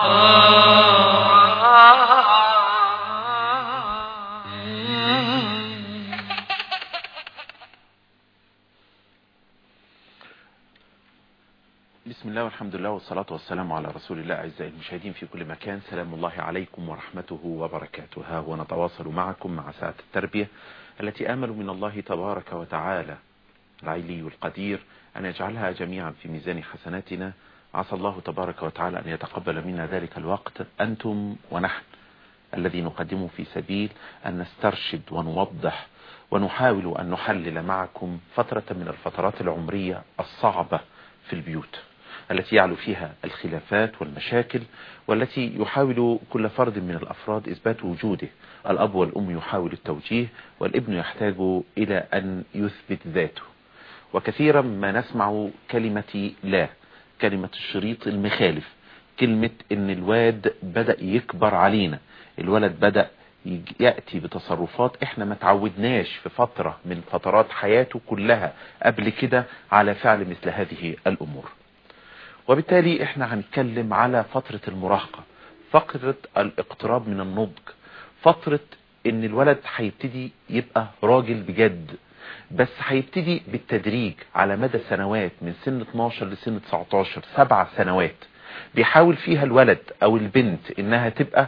بسم الله والحمد لله والصلاة والسلام على رسول الله أعزائي المشاهدين في كل مكان سلام الله عليكم ورحمته وبركاته ها ونتواصل معكم مع ساعة التربية التي آمل من الله تبارك وتعالى العلي القدير أن يجعلها جميعا في ميزان حسناتنا عسى الله تبارك وتعالى أن يتقبل منا ذلك الوقت أنتم ونحن الذي نقدمه في سبيل أن نسترشد ونوضح ونحاول أن نحلل معكم فترة من الفترات العمرية الصعبة في البيوت التي يعلو فيها الخلافات والمشاكل والتي يحاول كل فرد من الأفراد إثبات وجوده الأب والأم يحاول التوجيه والابن يحتاج إلى أن يثبت ذاته وكثيرا ما نسمع كلمة لا كلمة الشريط المخالف كلمة ان الواد بدأ يكبر علينا الولد بدأ يأتي بتصرفات احنا ما تعودناش في فترة من فترات حياته كلها قبل كده على فعل مثل هذه الامور وبالتالي احنا هنتكلم على فترة المراهقة فترة الاقتراب من النضج فترة ان الولد هيبتدي يبقى راجل بجد بس هيبتدي بالتدريج على مدى سنوات من سن 12 لسن 19 سبع سنوات بيحاول فيها الولد او البنت انها تبقى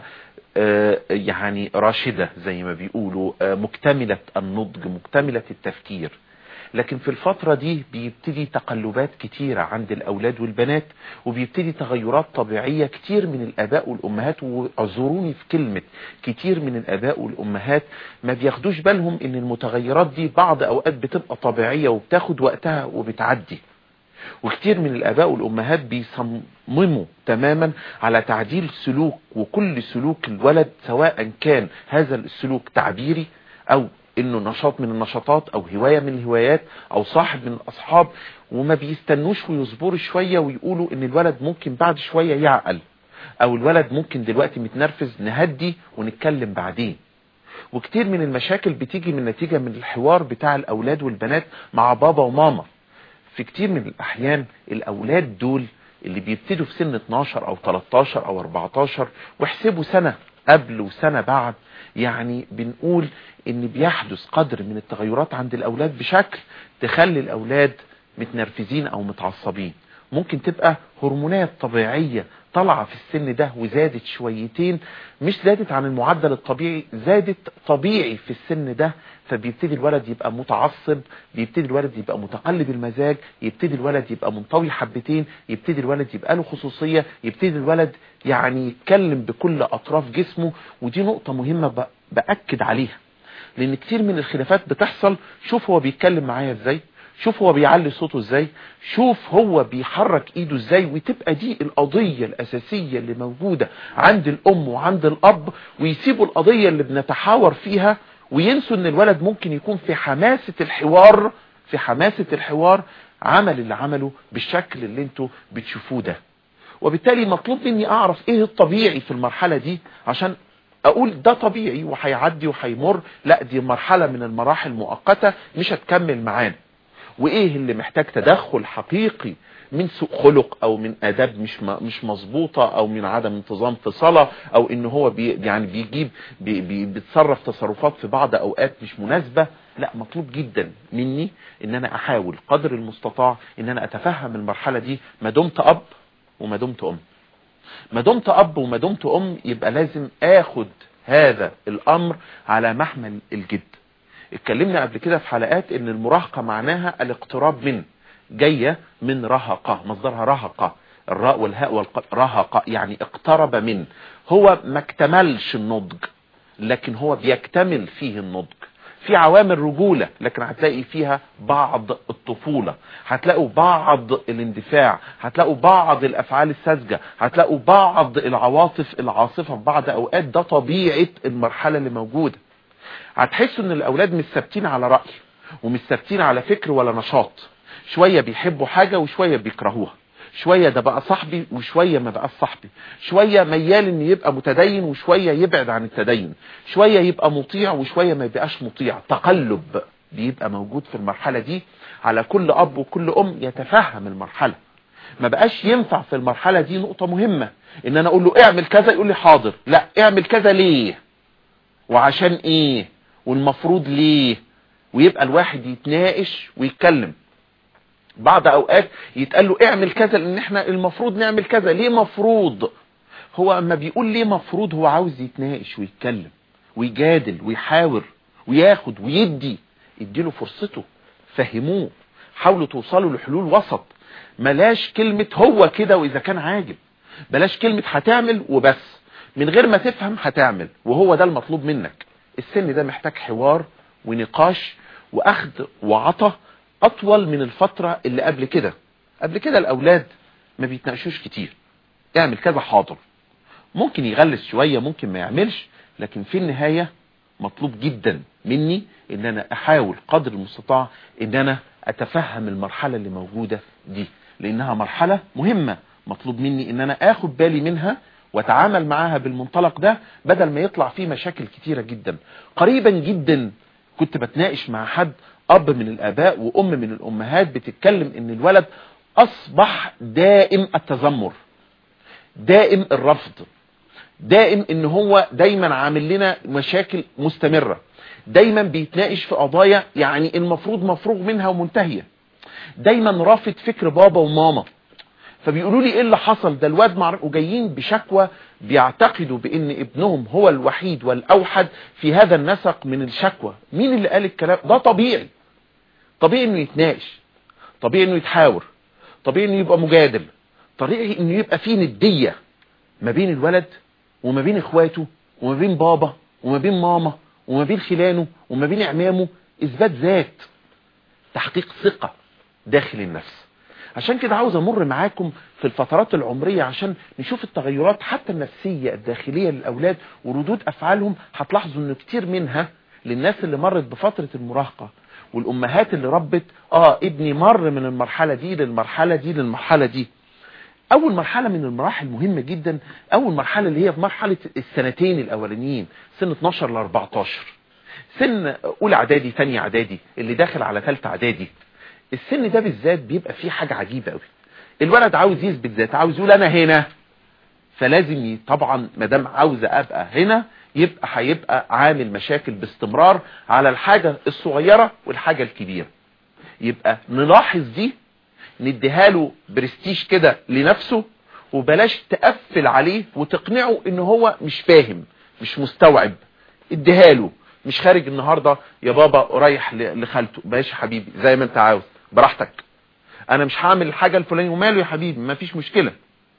آه يعني راشدة زي ما بيقولوا آه مكتملة النضج مكتملة التفكير لكن في الفترة دي بيبتدي تقلبات كتيرة عند الأولاد والبنات وبيبتدي تغيرات طبيعية كتير من الآباء والأمهات واعذروني في كلمة كتير من الآباء والأمهات ما بياخدوش بالهم ان المتغيرات دي بعض أوقات بتبقى طبيعية وبتاخد وقتها وبتعدي وكتير من الآباء والأمهات بيصمموا تماما على تعديل سلوك وكل سلوك الولد سواء كان هذا السلوك تعبيري أو انه نشاط من النشاطات او هواية من الهوايات او صاحب من الاصحاب وما بيستنوش ويصبروا شوية ويقولوا ان الولد ممكن بعد شوية يعقل او الولد ممكن دلوقتي متنرفز نهدي ونتكلم بعدين وكتير من المشاكل بتيجي من نتيجة من الحوار بتاع الاولاد والبنات مع بابا وماما في كتير من الاحيان الاولاد دول اللي بيبتدوا في سن 12 او 13 او 14 واحسبوا سنة قبل وسنة بعد يعني بنقول ان بيحدث قدر من التغيرات عند الاولاد بشكل تخلي الاولاد متنرفزين او متعصبين ممكن تبقى هرمونات طبيعية طالعة في السن ده وزادت شويتين مش زادت عن المعدل الطبيعي زادت طبيعي في السن ده فبيبتدي الولد يبقى متعصب بيبتدي الولد يبقى متقلب المزاج يبتدي الولد يبقى منطوي حبتين يبتدي الولد يبقى له خصوصية يبتدي الولد يعني يتكلم بكل اطراف جسمه ودي نقطة مهمة بأكد عليها لان كتير من الخلافات بتحصل شوف هو بيتكلم معايا ازاي شوف هو بيعلي صوته ازاي شوف هو بيحرك ايده ازاي وتبقى دي القضية الاساسية اللي موجودة عند الام وعند الاب ويسيبوا القضية اللي بنتحاور فيها وينسوا ان الولد ممكن يكون في حماسة الحوار في حماسة الحوار عمل اللي عمله بالشكل اللي انتوا بتشوفوه ده وبالتالي مطلوب مني اعرف ايه الطبيعي في المرحلة دي عشان اقول ده طبيعي وهيعدي وهيمر لا دي مرحلة من المراحل مؤقتة مش هتكمل معانا وايه اللي محتاج تدخل حقيقي من سوء خلق او من اداب مش مش مظبوطه او من عدم انتظام في صلاه او ان هو بي يعني بيجيب بي بي بيتصرف تصرفات في بعض اوقات مش مناسبه لا مطلوب جدا مني ان انا احاول قدر المستطاع ان انا اتفهم المرحله دي ما دمت اب وما دمت ام ما دمت اب وما دمت ام يبقى لازم اخد هذا الامر على محمل الجد اتكلمنا قبل كده في حلقات ان المراهقة معناها الاقتراب من جاية من رهقة مصدرها رهقة الراء والهاء والقاء رهقة يعني اقترب من هو ما اكتملش النضج لكن هو بيكتمل فيه النضج في عوامل رجولة لكن هتلاقي فيها بعض الطفولة هتلاقوا بعض الاندفاع هتلاقوا بعض الافعال الساذجة هتلاقوا بعض العواطف العاصفة في بعض اوقات ده طبيعة المرحلة اللي موجودة هتحسوا ان الاولاد مش ثابتين على رأي ومش ثابتين على فكر ولا نشاط شوية بيحبوا حاجة وشوية بيكرهوها شوية ده بقى صاحبي وشوية ما بقى صاحبي شوية ميال ان يبقى متدين وشوية يبعد عن التدين شوية يبقى مطيع وشوية ما يبقاش مطيع تقلب بيبقى موجود في المرحلة دي على كل اب وكل ام يتفهم المرحلة ما بقاش ينفع في المرحلة دي نقطة مهمة ان انا اقول له اعمل كذا يقول لي حاضر لا اعمل كذا ليه وعشان ايه والمفروض ليه ويبقى الواحد يتناقش ويتكلم بعض اوقات يتقال له اعمل كذا لان احنا المفروض نعمل كذا ليه مفروض هو اما بيقول ليه مفروض هو عاوز يتناقش ويتكلم ويجادل ويحاور وياخد ويدي اديله فرصته فهموه حاولوا توصلوا لحلول وسط ملاش كلمة هو كده واذا كان عاجب بلاش كلمة هتعمل وبس من غير ما تفهم هتعمل وهو ده المطلوب منك السن ده محتاج حوار ونقاش واخد وعطى اطول من الفترة اللي قبل كده قبل كده الاولاد ما بيتناقشوش كتير اعمل كذا حاضر ممكن يغلس شوية ممكن ما يعملش لكن في النهاية مطلوب جدا مني ان انا احاول قدر المستطاع ان انا اتفهم المرحلة اللي موجودة دي لانها مرحلة مهمة مطلوب مني ان انا اخد بالي منها واتعامل معاها بالمنطلق ده بدل ما يطلع فيه مشاكل كتيرة جدا قريبا جدا كنت بتناقش مع حد اب من الاباء وام من الامهات بتتكلم ان الولد اصبح دائم التذمر دائم الرفض دائم ان هو دايما عامل لنا مشاكل مستمرة دايما بيتناقش في قضايا يعني المفروض مفروغ منها ومنتهية دايما رافض فكر بابا وماما فبيقولوا لي ايه اللي حصل ده الواد مع وجايين بشكوى بيعتقدوا بان ابنهم هو الوحيد والاوحد في هذا النسق من الشكوى مين اللي قال الكلام ده طبيعي طبيعي انه يتناقش طبيعي انه يتحاور طبيعي انه يبقى مجادل طبيعي انه يبقى فيه ندية ما بين الولد وما بين اخواته وما بين بابا وما بين ماما وما بين خلانه وما بين اعمامه اثبات ذات تحقيق ثقة داخل النفس عشان كده عاوز امر معاكم في الفترات العمرية عشان نشوف التغيرات حتى النفسية الداخلية للأولاد وردود أفعالهم هتلاحظوا ان كتير منها للناس اللي مرت بفترة المراهقة والأمهات اللي ربت اه ابني مر من المرحلة دي للمرحلة دي للمرحلة دي اول مرحلة من المراحل مهمة جدا اول مرحلة اللي هي في مرحلة السنتين الاولانيين سن 12 ل 14 سن اولى اعدادي ثانيه اعدادي اللي داخل على ثالثه اعدادي السن ده بالذات بيبقى فيه حاجة عجيبة قوي الولد عاوز يثبت ذاته عاوز يقول انا هنا فلازم طبعا ما دام عاوز ابقى هنا يبقى هيبقى عامل مشاكل باستمرار على الحاجة الصغيرة والحاجة الكبيرة يبقى نلاحظ دي نديها له برستيج كده لنفسه وبلاش تقفل عليه وتقنعه ان هو مش فاهم مش مستوعب اديها له مش خارج النهاردة يا بابا رايح لخالته ماشي حبيبي زي ما انت عاوز براحتك انا مش هعمل الحاجة الفلانية وماله يا حبيبي ما فيش مشكلة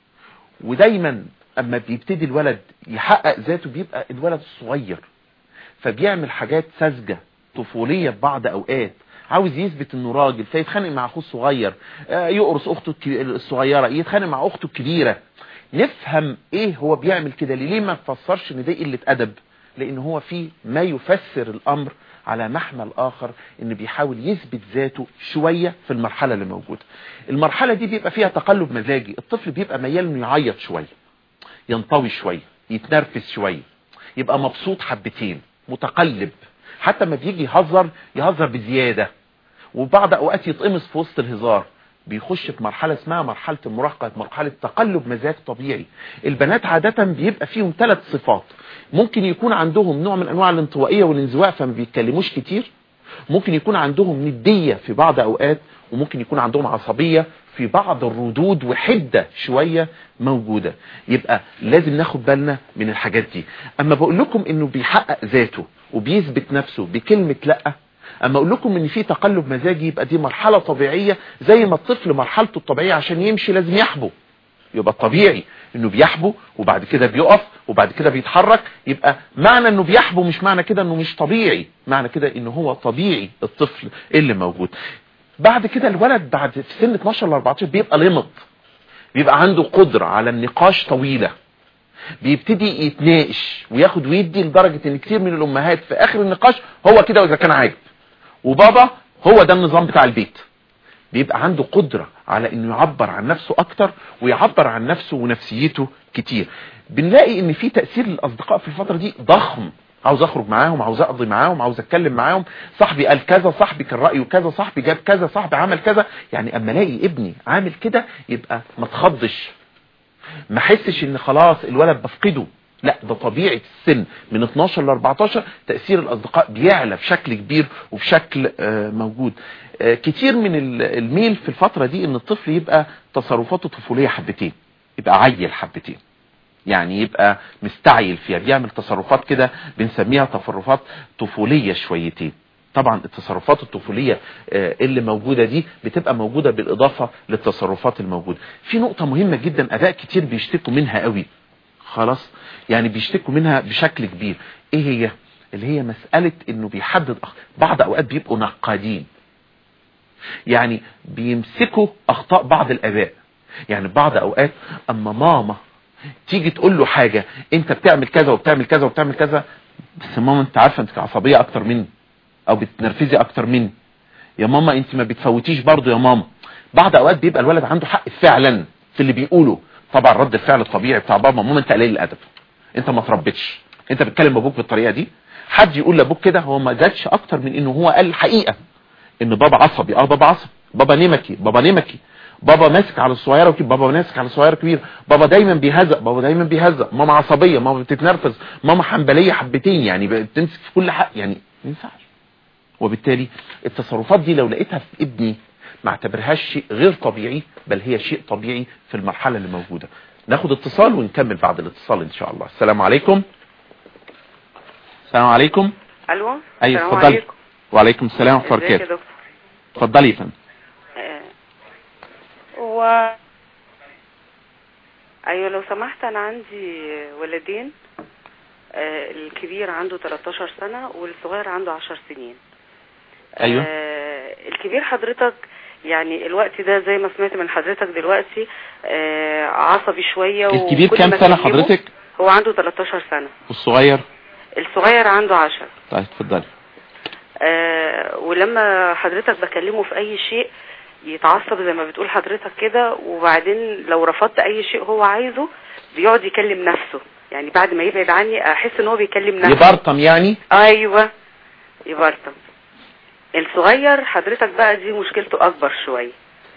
ودايما اما بيبتدي الولد يحقق ذاته بيبقى الولد الصغير فبيعمل حاجات ساذجة طفولية ببعض اوقات عاوز يثبت انه راجل فيتخانق مع اخوه الصغير يقرص اخته الصغيرة يتخانق مع اخته الكبيرة نفهم ايه هو بيعمل كده ليه ما تفسرش ان ده قلة ادب لان هو في ما يفسر الامر على محمل اخر ان بيحاول يثبت ذاته شوية في المرحلة اللي موجودة المرحلة دي بيبقى فيها تقلب مزاجي الطفل بيبقى ميال انه يعيط شوية ينطوي شوية يتنرفز شوية يبقى مبسوط حبتين متقلب حتى ما بيجي يهزر يهزر بزيادة وبعض اوقات يتقمص في وسط الهزار بيخش في مرحلة اسمها مرحلة المراهقة مرحلة تقلب مزاج طبيعي البنات عادة بيبقى فيهم ثلاث صفات ممكن يكون عندهم نوع من انواع الانطوائية والانزواء فما بيتكلموش كتير ممكن يكون عندهم ندية في بعض اوقات وممكن يكون عندهم عصبية في بعض الردود وحدة شوية موجودة يبقى لازم ناخد بالنا من الحاجات دي اما بقول لكم انه بيحقق ذاته وبيثبت نفسه بكلمة لأ اما اقول لكم ان في تقلب مزاجي يبقى دي مرحلة طبيعية زي ما الطفل مرحلته الطبيعية عشان يمشي لازم يحبو يبقى الطبيعي انه بيحبو وبعد كده بيقف وبعد كده بيتحرك يبقى معنى انه بيحبو مش معنى كده انه مش طبيعي معنى كده انه هو طبيعي الطفل اللي موجود بعد كده الولد بعد في سن 12 ل 14 بيبقى لمط بيبقى عنده قدرة على النقاش طويلة بيبتدي يتناقش وياخد ويدي لدرجة ان كتير من الامهات في اخر النقاش هو كده واذا كان عاجب وبابا هو ده النظام بتاع البيت بيبقى عنده قدرة على انه يعبر عن نفسه اكتر ويعبر عن نفسه ونفسيته كتير بنلاقي ان في تأثير للاصدقاء في الفترة دي ضخم عاوز اخرج معاهم عاوز اقضي معاهم عاوز اتكلم معاهم صاحبي قال كذا صاحبي كان رايه كذا صاحبي جاب كذا صاحبي عمل كذا يعني اما الاقي ابني عامل كده يبقى ما تخضش ما احسش ان خلاص الولد بفقده لا ده طبيعة السن من 12 ل 14 تأثير الأصدقاء بيعلى بشكل كبير وبشكل آه، موجود آه، كتير من الميل في الفترة دي ان الطفل يبقى تصرفاته طفولية حبتين يبقى عيل حبتين يعني يبقى مستعيل فيها بيعمل تصرفات كده بنسميها تصرفات طفولية شويتين طبعا التصرفات الطفولية آه، اللي موجودة دي بتبقى موجودة بالإضافة للتصرفات الموجودة في نقطة مهمة جدا أداء كتير بيشتكوا منها قوي خلاص يعني بيشتكوا منها بشكل كبير ايه هي اللي هي مسألة انه بيحدد بعض اوقات بيبقوا نقادين يعني بيمسكوا اخطاء بعض الاباء يعني بعض اوقات اما ماما تيجي تقول له حاجة انت بتعمل كذا وبتعمل كذا وبتعمل كذا بس ماما انت عارفة انت عصبية اكتر مني او بتنرفزي اكتر مني يا ماما انت ما بتفوتيش برضو يا ماما بعض اوقات بيبقى الولد عنده حق فعلا في اللي بيقوله طبعا رد الفعل الطبيعي بتاع بابا ماما انت قليل الادب انت ما تربيتش انت بتكلم ابوك بالطريقه دي حد يقول لابوك كده هو ما زادش اكتر من انه هو قال الحقيقه ان بابا عصبي اه بابا عصبي بابا نمكي بابا نمكي بابا ماسك على الصغيره وكبير بابا ماسك على الصغيره كبير بابا دايما بيهزق بابا دايما بيهزق ماما عصبيه ماما بتتنرفز ماما حنبليه حبتين يعني بتمسك في كل حق يعني ما ينفعش وبالتالي التصرفات دي لو لقيتها في ابني ما اعتبرهاش شيء غير طبيعي بل هي شيء طبيعي في المرحلة اللي موجودة ناخد اتصال ونكمل بعد الاتصال ان شاء الله السلام عليكم السلام عليكم الو ايوه اتفضلي وعليكم السلام ورحمه الله وبركاته اتفضلي يا فندم هو ايوه لو سمحت انا عندي ولدين آه الكبير عنده 13 سنة والصغير عنده 10 سنين ايوه آه الكبير حضرتك يعني الوقت ده زي ما سمعت من حضرتك دلوقتي آه عصبي شوية الكبير كام سنة حضرتك هو عنده 13 سنة والصغير الصغير عنده 10 طيب اتفضلي آه ولما حضرتك بكلمه في اي شيء يتعصب زي ما بتقول حضرتك كده وبعدين لو رفضت اي شيء هو عايزه بيقعد يكلم نفسه يعني بعد ما يبعد عني احس ان هو بيكلم نفسه يبرطم يعني ايوه يبرطم الصغير حضرتك بقى دي مشكلته اكبر شوية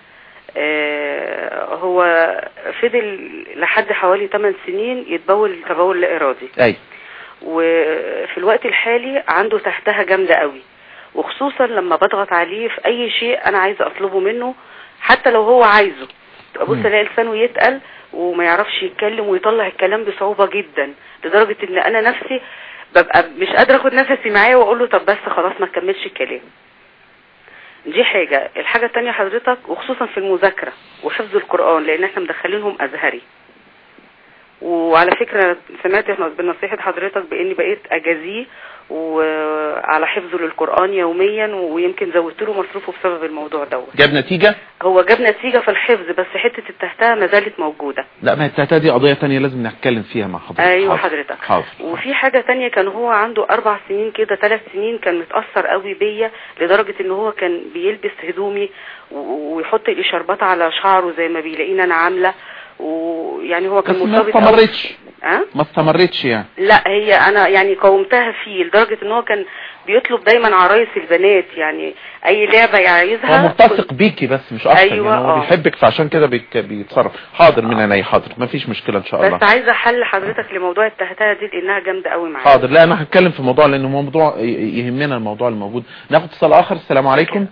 آه هو فضل لحد حوالي 8 سنين يتبول تبول لا ارادي اي وفي الوقت الحالي عنده تحتها جامدة قوي وخصوصا لما بضغط عليه في اي شيء انا عايزه اطلبه منه حتى لو هو عايزه ابص الاقي لسانه يتقل وما يعرفش يتكلم ويطلع الكلام بصعوبة جدا لدرجة ان انا نفسي ببقى مش قادرة اخد نفسي معاه واقول له طب بس خلاص ما تكملش الكلام دي حاجة الحاجة التانية حضرتك وخصوصا في المذاكرة وحفظ القرآن لان احنا مدخلينهم ازهري وعلى فكرة سمعت بنصيحة حضرتك باني بقيت اجازيه وعلى حفظه للقرآن يوميا ويمكن زودت له مصروفه بسبب الموضوع دوت جاب نتيجة هو جاب نتيجة في الحفظ بس حتة التهتها ما زالت موجودة لا ما التهتها دي قضية تانية لازم نتكلم فيها مع حضرتك ايوه حضرتك حاضر وفي حاجة تانية كان هو عنده اربع سنين كده ثلاث سنين كان متأثر قوي بيا لدرجة ان هو كان بيلبس هدومي ويحط الاشاربات على شعره زي ما بيلاقيني انا عاملة ويعني هو كان مرتبط ما استمرتش أه؟ ما استمرتش يعني لا هي انا يعني قومتها فيه لدرجة ان هو كان بيطلب دايما عرايس البنات يعني اي لعبة يعايزها هو متثق بيكي بس مش اكتر أيوة يعني هو آه. بيحبك فعشان كده بيك بيتصرف حاضر من عيني حاضر ما فيش مشكلة ان شاء الله بس عايزة حل حضرتك لموضوع التهتها دي لانها جامدة قوي معايا حاضر لا انا هتكلم في موضوع لانه موضوع يهمنا الموضوع الموجود ناخد اتصال اخر السلام عليكم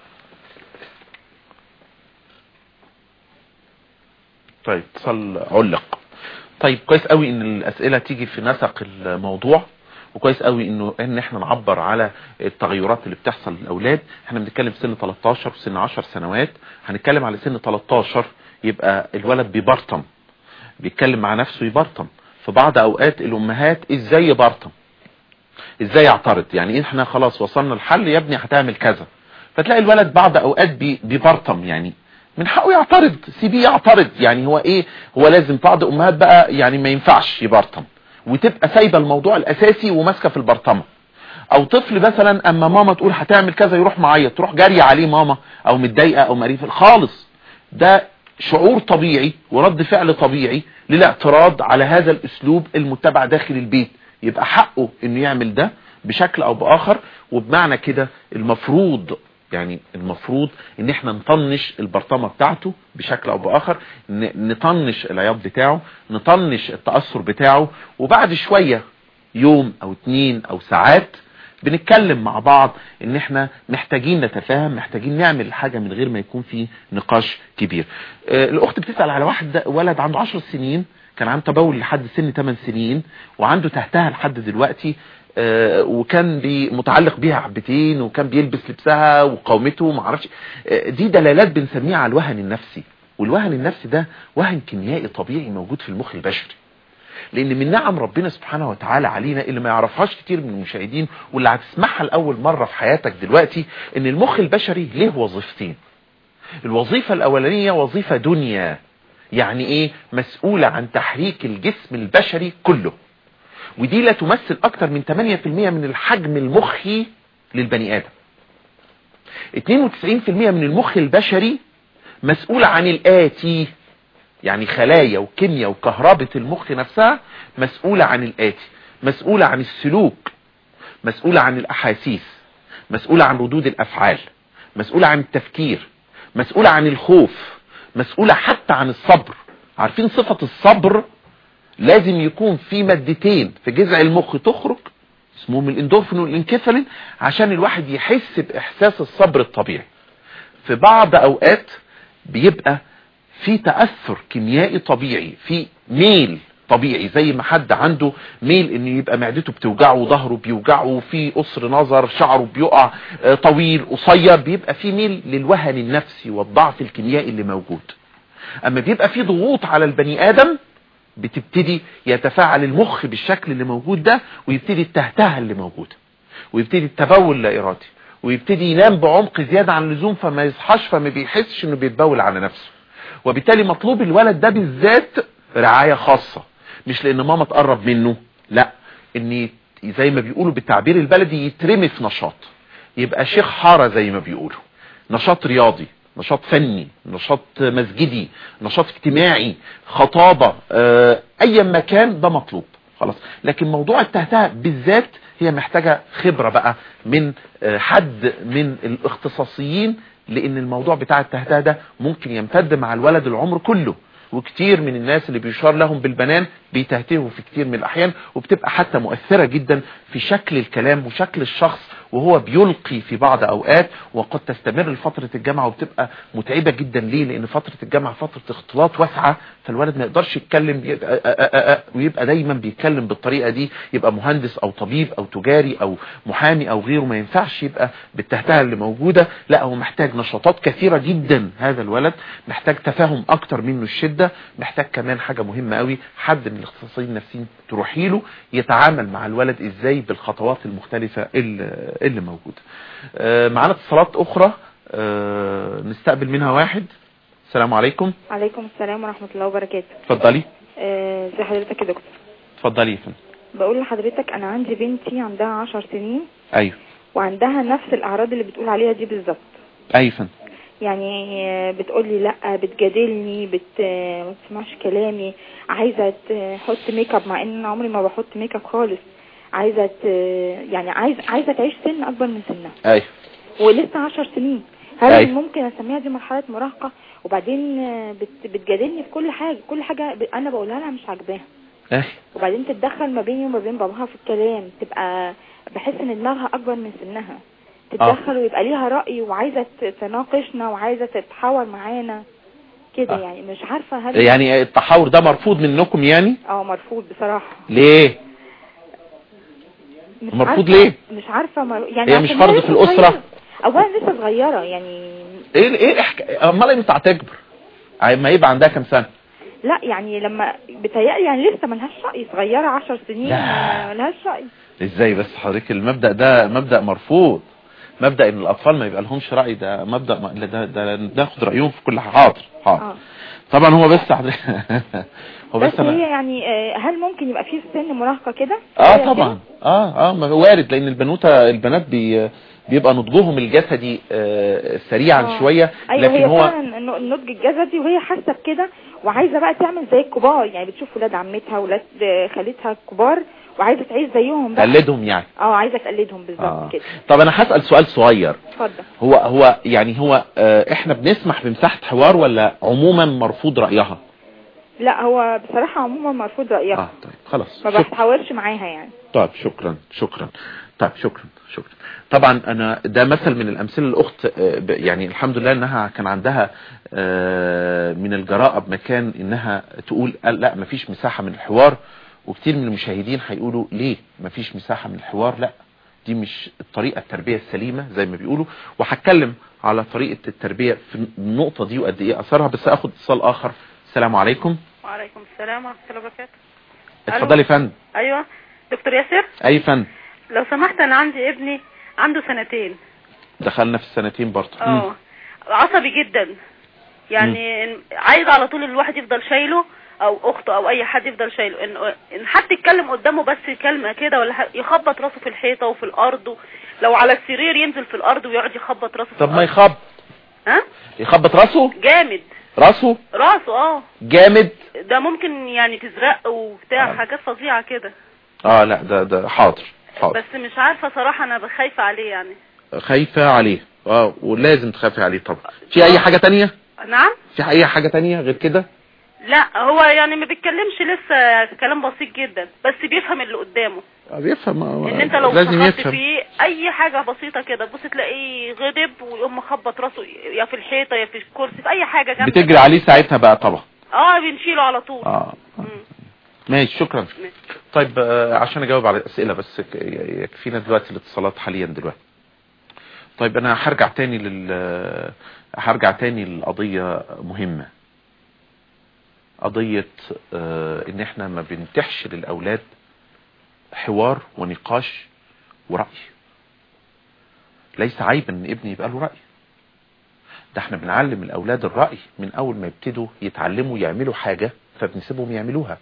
طيب اتصال علق طيب كويس قوي ان الاسئلة تيجي في نسق الموضوع وكويس قوي انه ان احنا نعبر على التغيرات اللي بتحصل للاولاد احنا بنتكلم في سن 13 وسن 10 سنوات هنتكلم على سن 13 يبقى الولد بيبرطم بيتكلم مع نفسه يبرطم في بعض اوقات الامهات ازاي يبرطم ازاي يعترض يعني احنا خلاص وصلنا الحل يا ابني هتعمل كذا فتلاقي الولد بعض اوقات بي بيبرطم يعني من حقه يعترض سيبيه يعترض يعني هو ايه هو لازم بعض امهات بقى يعني ما ينفعش يبرطم وتبقى سايبه الموضوع الاساسي وماسكه في البرطمه او طفل مثلا اما ماما تقول هتعمل كذا يروح معيط تروح جاريه عليه ماما او متضايقه او مريفه خالص ده شعور طبيعي ورد فعل طبيعي للاعتراض على هذا الاسلوب المتبع داخل البيت يبقى حقه انه يعمل ده بشكل او باخر وبمعنى كده المفروض يعني المفروض ان احنا نطنش البرطمة بتاعته بشكل او باخر نطنش العياط بتاعه نطنش التأثر بتاعه وبعد شوية يوم او اتنين او ساعات بنتكلم مع بعض ان احنا محتاجين نتفاهم محتاجين نعمل حاجة من غير ما يكون في نقاش كبير آه، الاخت بتسأل على واحد ولد عنده عشر سنين كان عنده تبول لحد سن 8 سنين وعنده تحتها لحد دلوقتي آه، وكان بي متعلق بيها حبتين وكان بيلبس لبسها وقومته وما اعرفش آه، دي دلالات بنسميها على الوهن النفسي والوهن النفسي ده وهن كيميائي طبيعي موجود في المخ البشري لان من نعم ربنا سبحانه وتعالى علينا اللي ما يعرفهاش كتير من المشاهدين واللي هتسمعها لاول مرة في حياتك دلوقتي ان المخ البشري له وظيفتين الوظيفة الاولانية وظيفة دنيا يعني ايه مسؤولة عن تحريك الجسم البشري كله ودي لا تمثل اكتر من 8% من الحجم المخي للبني ادم 92% من المخ البشري مسؤول عن الآتي يعني خلايا وكيمياء وكهربة المخ نفسها مسؤولة عن الآتي مسؤولة عن السلوك مسؤولة عن الأحاسيس مسؤولة عن ردود الأفعال مسؤولة عن التفكير مسؤولة عن الخوف مسؤولة حتى عن الصبر عارفين صفة الصبر لازم يكون في مادتين في جذع المخ تخرج اسمهم الاندورفين والانكفالين عشان الواحد يحس باحساس الصبر الطبيعي في بعض اوقات بيبقى في تأثر كيميائي طبيعي في ميل طبيعي زي ما حد عنده ميل ان يبقى معدته بتوجعه وظهره بيوجعه في قصر نظر شعره بيقع آه، طويل قصير بيبقى في ميل للوهن النفسي والضعف الكيميائي اللي موجود اما بيبقى في ضغوط على البني ادم بتبتدي يتفاعل المخ بالشكل اللي موجود ده ويبتدي التهتهه اللي موجوده ويبتدي التبول لا ارادي ويبتدي ينام بعمق زيادة عن اللزوم فما يصحاش فما بيحسش انه بيتبول على نفسه وبالتالي مطلوب الولد ده بالذات رعاية خاصة مش لان ماما تقرب منه لا ان زي ما بيقولوا بالتعبير البلدي يترمي في نشاط يبقى شيخ حارة زي ما بيقولوا نشاط رياضي نشاط فني نشاط مسجدي نشاط اجتماعي خطابة اه اي مكان ده مطلوب خلاص لكن موضوع التهتهة بالذات هي محتاجة خبرة بقى من اه حد من الاختصاصيين لان الموضوع بتاع التهتهة ده ممكن يمتد مع الولد العمر كله وكتير من الناس اللي بيشار لهم بالبنان بيتهتهوا في كتير من الأحيان وبتبقى حتى مؤثرة جدا في شكل الكلام وشكل الشخص وهو بيلقي في بعض أوقات وقد تستمر لفترة الجامعة وبتبقى متعبة جدا ليه لأن فترة الجامعة فترة اختلاط واسعة فالولد ما يقدرش يتكلم يبقى ويبقى دايما بيتكلم بالطريقة دي يبقى مهندس أو طبيب أو تجاري أو محامي أو غيره ما ينفعش يبقى بالتهتهة اللي موجودة لا هو محتاج نشاطات كثيرة جدا هذا الولد محتاج تفاهم أكتر منه الشدة محتاج كمان حاجة مهمة قوي حد من الاختصاصيين النفسيين تروحي له يتعامل مع الولد ازاي بالخطوات المختلفة اللي, اللي موجودة آه معانا اتصالات اخرى آه نستقبل منها واحد السلام عليكم عليكم السلام ورحمة الله وبركاته اتفضلي آه، ازي حضرتك يا دكتور اتفضلي يا فندم بقول لحضرتك انا عندي بنتي عندها عشر سنين ايوه وعندها نفس الاعراض اللي بتقول عليها دي بالظبط ايوه يا فندم يعني آه، بتقول لي لا بتجادلني بت آه، ما بتسمعش كلامي عايزه تحط ميك اب مع ان انا عمري ما بحط ميك اب خالص عايزه ت... يعني عايزه عايزه تعيش سن اكبر من سنها ايوه ولسه عشر سنين هل أيوة. ممكن اسميها دي مرحله مراهقه وبعدين آه، بت... بتجادلني في كل حاجه كل حاجه ب... انا بقولها لها مش عاجباها ايوه وبعدين تتدخل ما بيني وما بين باباها في الكلام تبقى بحس ان دماغها اكبر من سنها تتدخل ويبقى ليها رأي وعايزة ت- تناقشنا وعايزة تتحاور معانا كده آه. يعني مش عارفة هل يعني التحاور ده مرفوض منكم يعني اه مرفوض بصراحة ليه مش مرفوض عارفة ليه؟ مش عارفة مر... يعني هي مش عشان فرض لسه في الأسرة؟ صغيرة. اولا لسه صغيرة يعني ايه ايه الحكايه امال امتى هتكبر ما يبقى عندها كام سنه لا يعني لما بتهيألي يعني لسه ملهاش رأي صغيرة عشر سنين لا. ما- ملهاش رأي ازاي بس حضرتك المبدأ ده مبدأ مرفوض مبدأ ان الاطفال ما يبقى لهمش رأي ده مبدأ ما لا ده, ده ناخد رأيهم في كل حاجة. حاضر حاضر اه طبعا هو بس حضرتك هو بس, بس هي انا يعني آه، هل ممكن يبقى في سن مراهقة كده اه هي طبعا اه اه ما هو وارد لان البنوتة البنات بي بيبقى نضجهم الجسدي آه، سريعا آه. شوية ايوه لكن هي هو فعلا الن- النضج الجسدي وهي حاسه بكده وعايزه بقى تعمل زي الكبار يعني بتشوف ولاد عمتها ولاد خالتها الكبار وعايزه تعيش زيهم بقى قلدهم يعني اه عايزه تقلدهم بالظبط آه. كده طب انا هسأل سؤال صغير اتفضل هو هو يعني هو آه، احنا بنسمح بمساحة حوار ولا عموما مرفوض رأيها لا هو بصراحه عموما مرفوض رايها اه طيب خلاص ما شكرا بتحاورش معاها يعني طيب شكرا شكرا طيب شكرا شكرا طبعا انا ده مثل من الامثله الاخت آه، ب- يعني الحمد لله انها كان عندها آه، من الجراءه بمكان انها تقول قال لا مفيش مساحه من الحوار وكتير من المشاهدين هيقولوا ليه مفيش مساحه من الحوار لا دي مش الطريقه التربيه السليمه زي ما بيقولوا وهتكلم على طريقه التربيه في النقطه دي وقد ايه اثرها بس اخد اتصال اخر السلام عليكم وعليكم السلام ورحمة الله وبركاته اتفضلي يا فندم أيوة دكتور ياسر اي فندم لو سمحت أنا عندي ابني عنده سنتين دخلنا في السنتين برضه مم. اه عصبي جدا يعني عايز على طول الواحد يفضل شايله او اخته او اي حد يفضل شايله ان ان حد يتكلم قدامه بس كلمه كده ولا ح- يخبط راسه في الحيطه وفي الارض لو على السرير ينزل في الارض ويقعد يخبط راسه في طب ما الارض يخبط ها يخبط راسه جامد راسه راسه اه جامد ده ممكن يعني تزرق وبتاع آه. حاجات فظيعه كده اه لا ده ده حاضر حاضر بس مش عارفه صراحه انا خايفه عليه يعني خايفة عليه اه ولازم تخافي عليه طبعا في اي حاجة تانية نعم في اي حاجة تانية غير كده لا هو يعني ما بيتكلمش لسه كلام بسيط جدا بس بيفهم اللي قدامه آه، بيفهم آه، ان انت لو لازم شخصت يفهم فيه اي حاجه بسيطه كده بص تلاقيه غضب ويقوم مخبط راسه يا في الحيطه يا في الكرسي في اي حاجه جنبه بتجري عليه ساعتها بقى طبعا اه بنشيله على طول اه مم. ماشي شكرا ماشي. طيب آه، عشان اجاوب على الاسئله بس ك- يكفينا دلوقتي الاتصالات حاليا دلوقتي طيب انا هرجع تاني لل هرجع تاني للقضيه مهمه قضيه آه، ان احنا ما بنتحش للاولاد حوار ونقاش ورأي ليس عيب ان ابني يبقى له رأي ده احنا بنعلم الاولاد الرأي من اول ما يبتدوا يتعلموا يعملوا حاجة فبنسيبهم يعملوها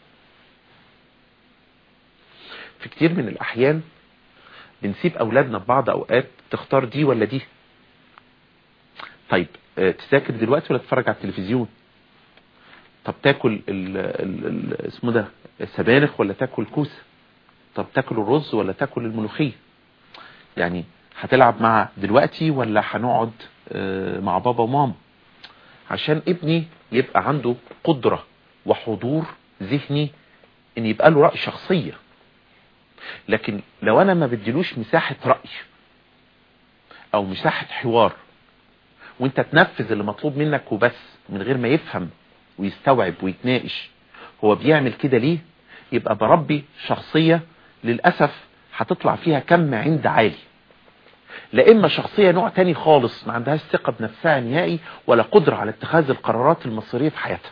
في كتير من الاحيان بنسيب اولادنا في بعض اوقات تختار دي ولا دي طيب اه، تذاكر دلوقتي ولا تتفرج على التلفزيون طب تاكل ال ال ال اسمه ده السبانخ ولا تاكل كوسه طب تاكل الرز ولا تاكل الملوخيه يعني هتلعب مع دلوقتي ولا هنقعد اه، مع بابا وماما عشان ابني يبقى عنده قدرة وحضور ذهني ان يبقى له رأي شخصية لكن لو انا ما بديلوش مساحة رأي او مساحة حوار وانت تنفذ اللي مطلوب منك وبس من غير ما يفهم ويستوعب ويتناقش هو بيعمل كده ليه يبقى بربي شخصية للأسف هتطلع فيها كم عند عالي لا اما شخصية نوع تاني خالص ما عندهاش ثقة بنفسها نهائي ولا قدرة على اتخاذ القرارات المصيرية في حياتها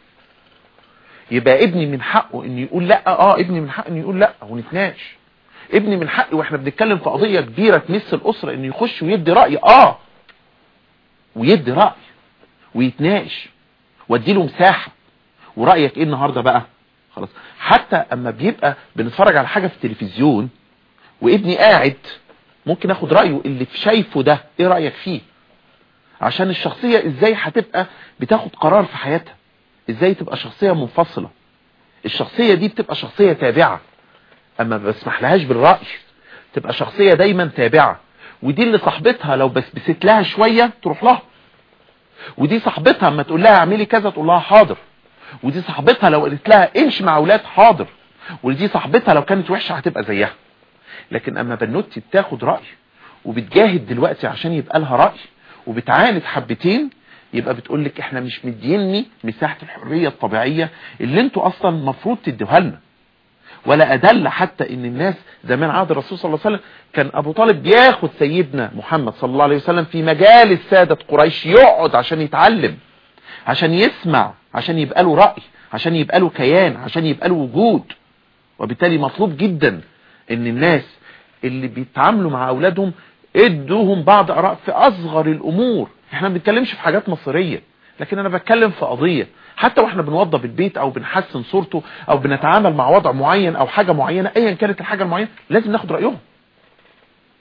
يبقى ابني من حقه انه يقول لا اه ابني من حقه انه يقول لا ونتناقش ابني من حقه واحنا بنتكلم في قضية كبيرة تمس الاسرة انه يخش ويدي رأي اه ويدي رأي ويتناقش واديله مساحة ورأيك ايه النهاردة بقى خلاص حتى اما بيبقى بنتفرج على حاجة في التلفزيون وابني قاعد ممكن اخد رأيه اللي في شايفه ده ايه رأيك فيه عشان الشخصية ازاي هتبقى بتاخد قرار في حياتها ازاي تبقى شخصية منفصلة الشخصية دي بتبقى شخصية تابعة اما ما بسمح لهاش بالرأي تبقى شخصية دايما تابعة ودي اللي صاحبتها لو بسبست لها شوية تروح لها ودي صاحبتها اما تقول لها اعملي كذا تقول لها حاضر ودي صاحبتها لو قالت لها امشي مع اولاد حاضر ودي صاحبتها لو كانت وحشة هتبقى زيها لكن اما بنوتي بتاخد رأي وبتجاهد دلوقتي عشان يبقى لها رأي وبتعاند حبتين يبقى بتقول لك احنا مش مديني مساحة الحرية الطبيعية اللي انتوا اصلا مفروض تدوها لنا ولا ادل حتى ان الناس زمان عهد الرسول صلى الله عليه وسلم كان ابو طالب بياخد سيدنا محمد صلى الله عليه وسلم في مجالس سادة قريش يقعد عشان يتعلم عشان يسمع عشان يبقى له رأي عشان يبقى له كيان عشان يبقى له وجود وبالتالي مطلوب جدا ان الناس اللي بيتعاملوا مع اولادهم ادوهم بعض اراء في اصغر الامور احنا ما بنتكلمش في حاجات مصيريه لكن انا بتكلم في قضيه حتى واحنا بنوضب البيت او بنحسن صورته او بنتعامل مع وضع معين او حاجه معينه ايا كانت الحاجه المعينه لازم ناخد رايهم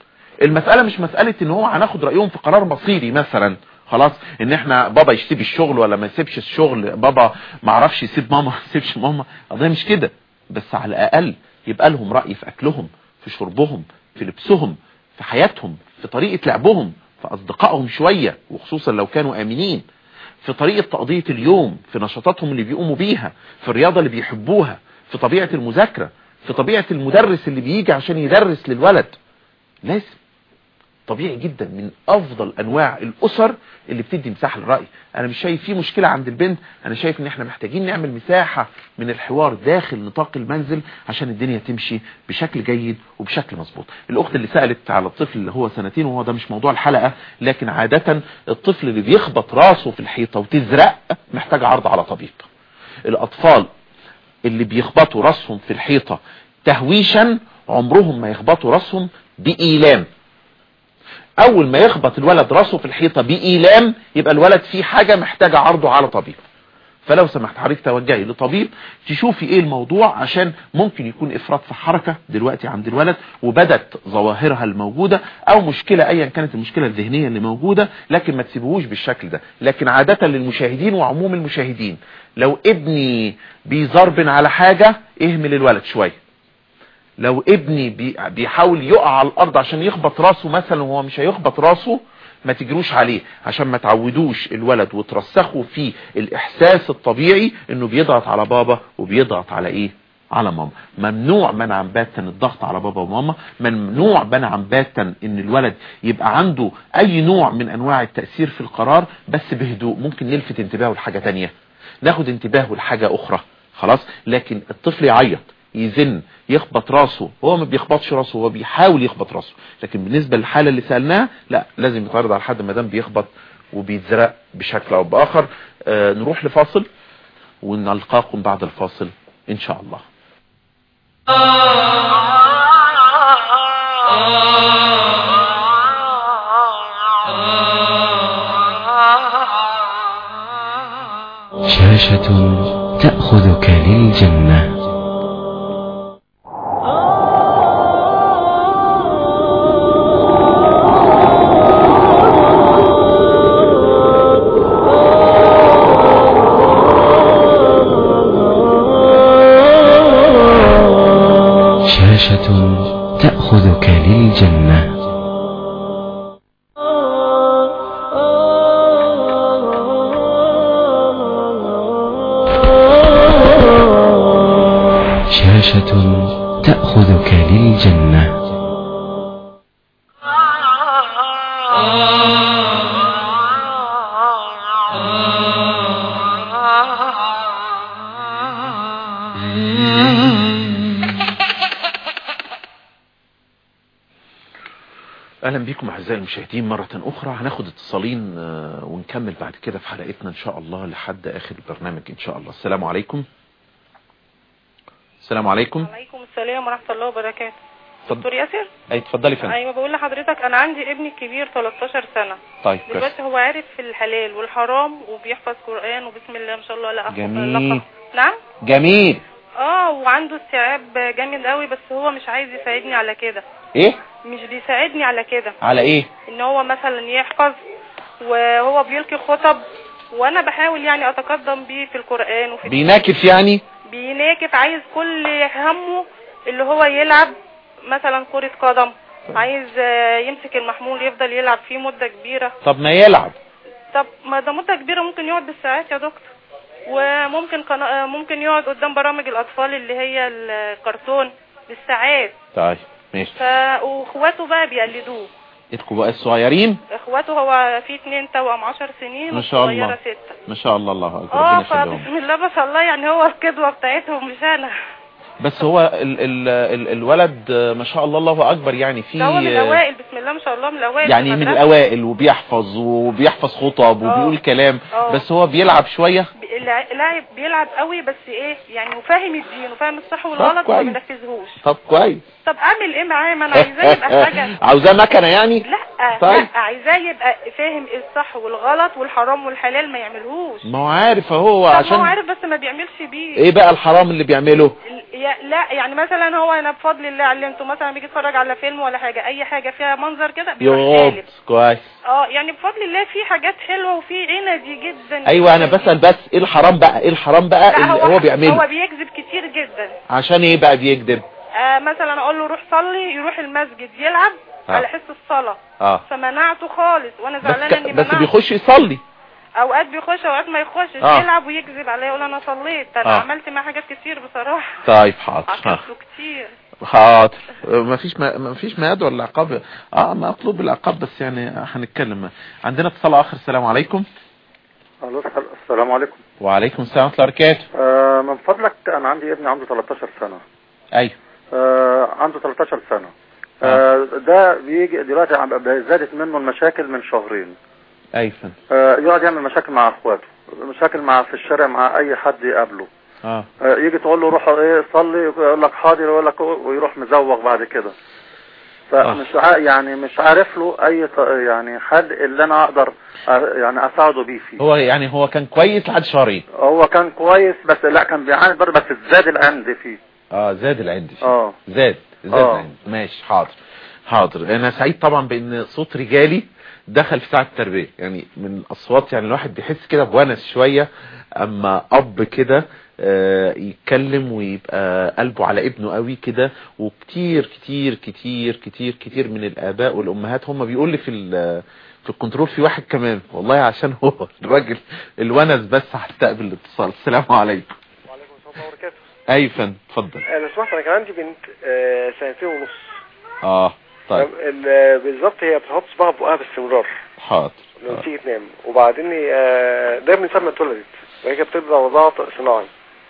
المسألة مش مسألة ان هو هناخد رأيهم في قرار مصيري مثلا خلاص ان احنا بابا يسيب الشغل ولا ما يسيبش الشغل بابا ما عرفش يسيب ماما ما يسيبش ماما قضية مش كده بس على الاقل يبقى لهم رأي في اكلهم في شربهم في لبسهم في حياتهم في طريقة لعبهم في اصدقائهم شوية وخصوصا لو كانوا امنين في طريقة تقضية اليوم في نشاطاتهم اللي بيقوموا بيها في الرياضة اللي بيحبوها في طبيعة المذاكرة في طبيعة المدرس اللي بيجي عشان يدرس للولد لازم طبيعي جدا من افضل انواع الاسر اللي بتدي مساحه للراي انا مش شايف في مشكله عند البنت انا شايف ان احنا محتاجين نعمل مساحه من الحوار داخل نطاق المنزل عشان الدنيا تمشي بشكل جيد وبشكل مظبوط الاخت اللي سالت على الطفل اللي هو سنتين وهو ده مش موضوع الحلقه لكن عاده الطفل اللي بيخبط راسه في الحيطه وتزرق محتاج عرض على طبيب الاطفال اللي بيخبطوا راسهم في الحيطه تهويشا عمرهم ما يخبطوا راسهم بإيلام اول ما يخبط الولد راسه في الحيطة بإيلام يبقى الولد فيه حاجة محتاجة عرضه على طبيب فلو سمحت حضرتك توجهي لطبيب تشوفي ايه الموضوع عشان ممكن يكون افراط في حركة دلوقتي عند الولد وبدت ظواهرها الموجودة او مشكلة ايا كانت المشكلة الذهنية اللي موجودة لكن ما تسيبوهوش بالشكل ده لكن عادة للمشاهدين وعموم المشاهدين لو ابني بيزربن على حاجة اهمل الولد شوية لو ابني بي- بيحاول يقع على الارض عشان يخبط راسه مثلا وهو مش هيخبط راسه ما تجروش عليه عشان ما تعودوش الولد وترسخوا فيه الاحساس الطبيعي انه بيضغط على بابا وبيضغط على ايه على ماما ممنوع منعا باتا الضغط على بابا وماما ممنوع منعا باتا ان الولد يبقى عنده اي نوع من انواع التأثير في القرار بس بهدوء ممكن نلفت انتباهه لحاجة تانية ناخد انتباهه لحاجة اخرى خلاص لكن الطفل يعيط يزن يخبط راسه هو ما بيخبطش راسه هو بيحاول يخبط راسه لكن بالنسبة للحالة اللي سألناها لا لازم يتعرض على حد ما دام بيخبط وبيتزرق بشكل او باخر آه نروح لفاصل ونلقاكم بعد الفاصل ان شاء الله شاشة تأخذك للجنة شاشة تأخذك للجنة شاشة تأخذك للجنة اهلا بكم اعزائي المشاهدين مرة اخرى هناخد اتصالين آه، ونكمل بعد كده في حلقتنا ان شاء الله لحد اخر البرنامج ان شاء الله السلام عليكم السلام عليكم عليكم السلام ورحمة الله وبركاته اتفضل. دكتور ياسر اي اتفضلي فندم ايوه بقول لحضرتك انا عندي ابني الكبير 13 سنة طيب كويس دلوقتي هو عارف في الحلال والحرام وبيحفظ قرآن وبسم الله ما شاء الله لا أخ- جميل. لا أخ- نعم جميل اه وعنده استيعاب جامد قوي بس هو مش عايز يساعدني على كده ايه مش بيساعدني على كده على ايه ان هو مثلا يحفظ وهو بيلقي خطب وانا بحاول يعني اتقدم بيه في القرآن وفي بيناكف يعني بيناكف عايز كل همه اللي هو يلعب مثلا كرة قدم عايز آه، يمسك المحمول يفضل يلعب فيه مدة كبيرة طب ما يلعب طب ما ده مدة كبيرة ممكن يقعد بالساعات يا دكتور وممكن قنا... آه، ممكن يقعد قدام برامج الأطفال اللي هي الكرتون بالساعات طيب ماشي ف... واخواته بقى بيقلدوه انتوا بقى الصغيرين اخواته هو في اتنين توأم عشر سنين ما شاء الله. والصغيرة ستة ما شاء الله الله اكبر اه ربنا يخليهم فبسم الله ما شاء الله يعني هو القدوة بتاعتهم مش انا بس هو ال ال ال الولد آه، ما شاء الله الله اكبر يعني في ده هو من آه، الاوائل بسم الله ما شاء الله من الاوائل يعني في من المدرسة. الاوائل وبيحفظ وبيحفظ خطب وبيقول كلام آه. بس هو بيلعب شوية بي- الع- لاعب بيلعب قوي بس ايه يعني وفاهم الدين وفاهم الصح والغلط وما كويس. بينفذهوش طب كويس طب اعمل ايه معاه ما انا عايزاه يبقى حاجه عاوزاه مكنة يعني لا طيب. لا عايزاه يبقى فاهم الصح والغلط والحرام والحلال ما يعملهوش ما هو عارف اهو طب ما هو عشان عارف بس ما بيعملش بيه ايه بقى الحرام اللي بيعمله ال- يا لا يعني مثلا هو انا بفضل الله علمته مثلا بيجي يتفرج على فيلم ولا حاجه اي حاجه فيها منظر كده بيروح يغض قالب. كويس اه يعني بفضل الله في حاجات حلوه وفي عندي جدا ايوه انا جداً بسأل بس ايه الحرام بقى ايه الحرام بقى لا اللي هو بيعمله هو بيكذب كتير جدا عشان ايه بقى بيكذب آه مثلا اقول له روح صلي يروح المسجد يلعب آه. على حس الصلاه اه فمنعته خالص وانا بس زعلانه اني ك... بس منعته. بيخش يصلي اوقات بيخش اوقات ما يخشش آه. يلعب ويكذب عليا يقول انا صليت انا آه. عملت معاه حاجات كتير بصراحه طيب حاضر ها. عاقبته كتير حاضر ما فيش ما فيش ما يدعو العقاب اه مطلوب العقاب بس يعني هنتكلم عندنا اتصال اخر السلام عليكم الو السلام عليكم وعليكم السلام ورحمه الله وبركاته آه من فضلك انا عندي ابني عنده 13 سنة ايوه آه عنده 13 سنة آه ده بيجي دلوقتي عم- زادت منه المشاكل من شهرين ايوه فندم. آه يقعد يعمل مشاكل مع اخواته مشاكل مع في الشارع مع اي حد يقابله اه آه يجي تقول له روح ايه صلي يقول لك حاضر يقول لك ويروح مزوغ بعد كده فمش ع- يعني مش عارف له اي ط- يعني حل اللي انا اقدر آه، يعني اساعده بيه فيه هو يعني هو كان كويس لحد شهرين هو كان كويس بس لا كان بيعاني برضه بس زاد العند فيه اه زاد العند فيه. اه زاد زاد آه. العند ماشي حاضر حاضر انا سعيد طبعا بان صوت رجالي دخل في ساعه التربيه يعني من الاصوات يعني الواحد بيحس كده بونس شويه اما اب كده آه، يتكلم ويبقى قلبه على ابنه قوي كده وكتير كتير كتير كتير كتير من الاباء والامهات هم بيقول لي في ال- في الكنترول في واحد كمان والله عشان هو الراجل الونس بس هستقبل الاتصال السلام عليكم وعليكم السلام ورحمة الله وبركاته اي فندم اتفضل آه، لو سمحت انا كان عندي بنت آه، سنتين ونص اه طيب ال- بالظبط هي بتحط صباعها في بقها باستمرار حاضر لما تيجي تنام وبعدين آه، ده من ساعة ما اتولدت وهي كانت بتبدا رضاعة صناعي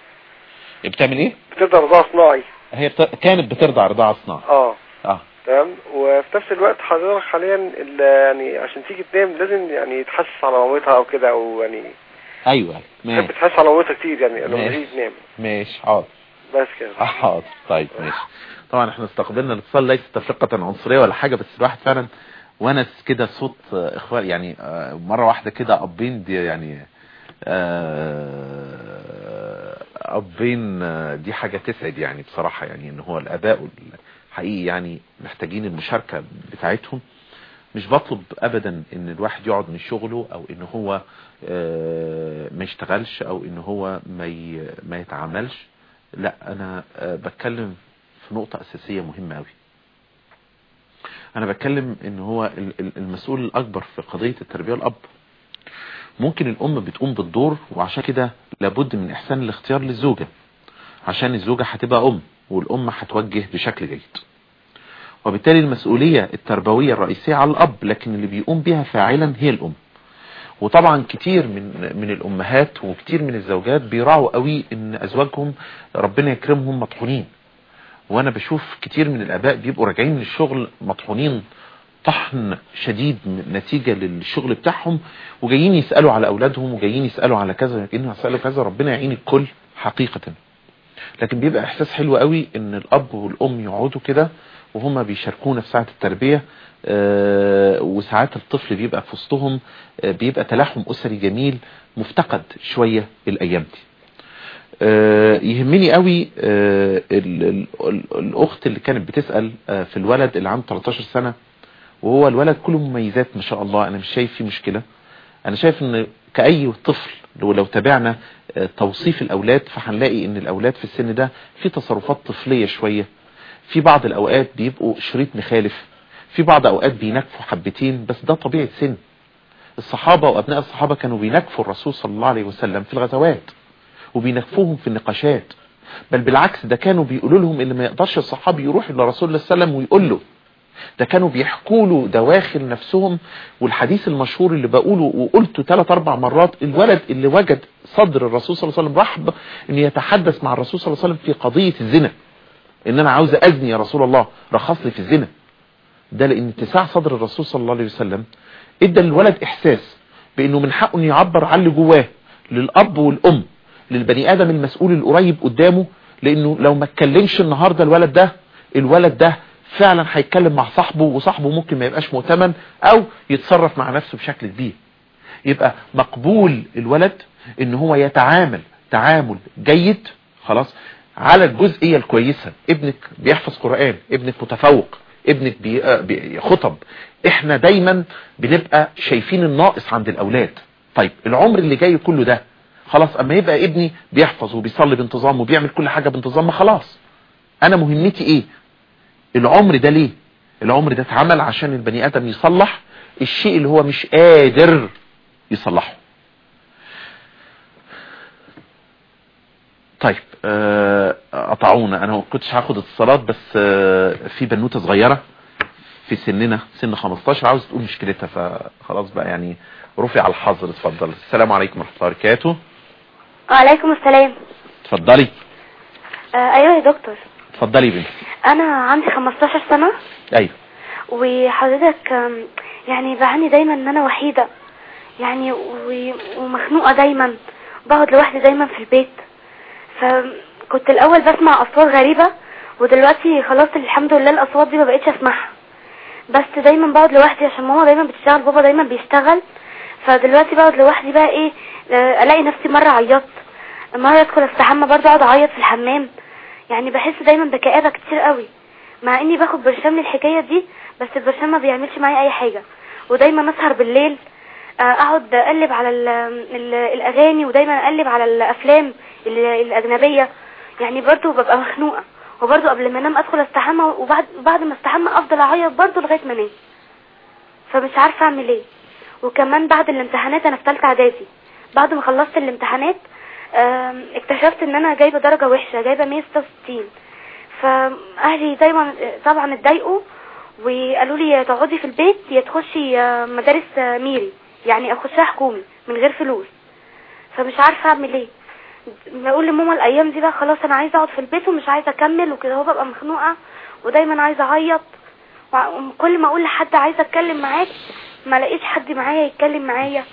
بتعمل ايه بتبدا رضاعة صناعي هي بت... كانت بترضع رضاعة صناعي اه اه تمام وفي نفس الوقت حضرتك حاليا ال- يعني عشان تيجي تنام لازم يعني تحسس على مامتها او كده او يعني ايوه تحب ماشي تحسس على مامتها كتير يعني لما ماشي. تيجي تنام ماشي حاضر بس كده آه، حاضر طيب ماشي طبعا احنا استقبلنا الاتصال ليس تفرقة عنصرية ولا حاجة بس الواحد فعلا ونس كده صوت آه، اخوان يعني آه، مرة واحدة كده ابين دي يعني آه، ابين آه، دي حاجة تسعد يعني بصراحة يعني ان هو الاباء حقيقي يعني محتاجين المشاركة بتاعتهم مش بطلب ابدا ان الواحد يقعد من شغله او ان هو آه، ما يشتغلش او ان هو ما ي- ما يتعاملش لا انا آه، بتكلم في نقطة اساسية مهمة قوي انا بتكلم ان هو ال- ال- المسؤول الاكبر في قضية التربية الاب ممكن الام بتقوم بالدور وعشان كده لابد من احسان الاختيار للزوجة عشان الزوجة هتبقى ام والام هتوجه بشكل جيد وبالتالي المسؤولية التربوية الرئيسية على الاب لكن اللي بيقوم بها فاعلا هي الام وطبعا كتير من من الامهات وكتير من الزوجات بيراعوا قوي ان ازواجهم ربنا يكرمهم مطحونين وانا بشوف كتير من الاباء بيبقوا راجعين من الشغل مطحونين طحن شديد م- نتيجة للشغل بتاعهم وجايين يسألوا على اولادهم وجايين يسألوا على كذا جايين يسألوا كذا ربنا يعين الكل حقيقة لكن بيبقى احساس حلو قوي ان الاب والام يقعدوا كده وهما بيشاركونا في ساعة التربية آه، وساعات الطفل بيبقى في وسطهم آه، بيبقى تلاحم اسري جميل مفتقد شوية الايام دي آه، يهمني قوي آه، ال- ال- ال- الاخت اللي كانت بتسأل آه، في الولد اللي عنده 13 سنة وهو الولد كله مميزات ما شاء الله انا مش شايف فيه مشكلة انا شايف ان كأي طفل لو لو تابعنا آه، توصيف الاولاد فهنلاقي ان الاولاد في السن ده في تصرفات طفلية شوية في بعض الاوقات بيبقوا شريط مخالف في بعض اوقات بينكفوا حبتين بس ده طبيعة سن الصحابة وابناء الصحابة كانوا بينكفوا الرسول صلى الله عليه وسلم في الغزوات وبينكفوهم في النقاشات بل بالعكس ده كانوا بيقولوا لهم اللي ما يقدرش الصحابي يروح الى رسول الله صلى الله عليه وسلم ويقول له ده كانوا بيحكوا له دواخل نفسهم والحديث المشهور اللي بقوله وقلته ثلاث اربع مرات الولد اللي وجد صدر الرسول صلى الله عليه وسلم رحب ان يتحدث مع الرسول صلى الله عليه وسلم في قضية الزنا ان انا عاوز ازني يا رسول الله رخص لي في الزنا ده لان اتساع صدر الرسول صلى الله عليه وسلم ادى للولد احساس بانه من حقه انه يعبر عن اللي جواه للاب والام للبني ادم المسؤول القريب قدامه لانه لو ما اتكلمش النهارده الولد ده الولد ده فعلا هيتكلم مع صاحبه وصاحبه ممكن ما يبقاش مؤتمن او يتصرف مع نفسه بشكل كبير يبقى مقبول الولد ان هو يتعامل تعامل جيد خلاص على الجزئية الكويسة ابنك بيحفظ قرآن ابنك متفوق ابنك بي... آه، بي... خطب احنا دايما بنبقى شايفين الناقص عند الاولاد طيب العمر اللي جاي كله ده خلاص اما يبقى ابني بيحفظ وبيصلي بانتظام وبيعمل كل حاجة بانتظام ما خلاص انا مهمتي ايه العمر ده ليه العمر ده اتعمل عشان البني ادم يصلح الشيء اللي هو مش قادر يصلحه طيب آه، قطعونا انا ما كنتش هاخد اتصالات بس آه، في بنوته صغيره في سننا سن 15 عاوز تقول مشكلتها فخلاص بقى يعني رفع الحظر اتفضل السلام عليكم ورحمه الله وبركاته وعليكم السلام اتفضلي آه ايوه يا دكتور اتفضلي يا بنتي انا عندي 15 سنة ايوه وحضرتك آم، يعني بعاني دايما ان انا وحيدة يعني و- ومخنوقة دايما بقعد لوحدي دايما في البيت فكنت الاول بسمع اصوات غريبة ودلوقتي خلاص الحمد لله الاصوات دي ما بقتش اسمعها بس دايما بقعد لوحدي عشان ماما دايما بتشتغل بابا دايما بيشتغل فدلوقتي بقعد لوحدي بقى ايه آه، الاقي نفسي مرة عيطت مرة ادخل استحمى برضه اقعد اعيط في الحمام يعني بحس دايما بكآبة كتير قوي مع اني باخد برشام للحكاية دي بس البرشام ما بيعملش معايا اي حاجة ودايما اسهر بالليل آه، اقعد اقلب على ال ال الاغاني ودايما اقلب على الافلام ال- الاجنبية يعني برضو ببقى مخنوقة وبرضو قبل ما انام ادخل استحمى وبعد بعد ما استحمى افضل اعيط برضو لغاية ما انام فمش عارفة اعمل ايه وكمان بعد الامتحانات انا في ثالثه اعدادي بعد ما خلصت الامتحانات آم، اكتشفت ان انا جايبه درجه وحشه جايبه 166 فاهلي دايما طبعا اتضايقوا وقالوا لي يا تقعدي في البيت يا تخشي آه، مدارس آه، ميري يعني اخشها حكومي من غير فلوس فمش عارفه اعمل ايه بقول لماما الايام دي بقى خلاص انا عايزه اقعد في البيت ومش عايزه اكمل وكده هو ببقى مخنوقه ودايما عايزه اعيط وكل ما اقول لحد عايزه اتكلم معاك ما لاقيش حد معايا يتكلم معايا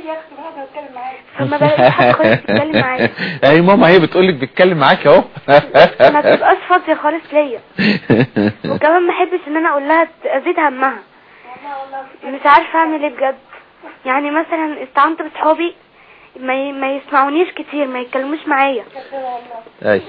فما بلاقيش حد خالص يتكلم معايا اي ماما هي بتقولك بتتكلم معاك اهو ما بتبقاش فاضيه خالص ليا وكمان ما احبش ان انا اقول لها ازيد همها مش عارفه اعمل ايه بجد يعني مثلا استعنت بصحابي ما ي- ما يسمعونيش كتير ما يتكلموش معايا اي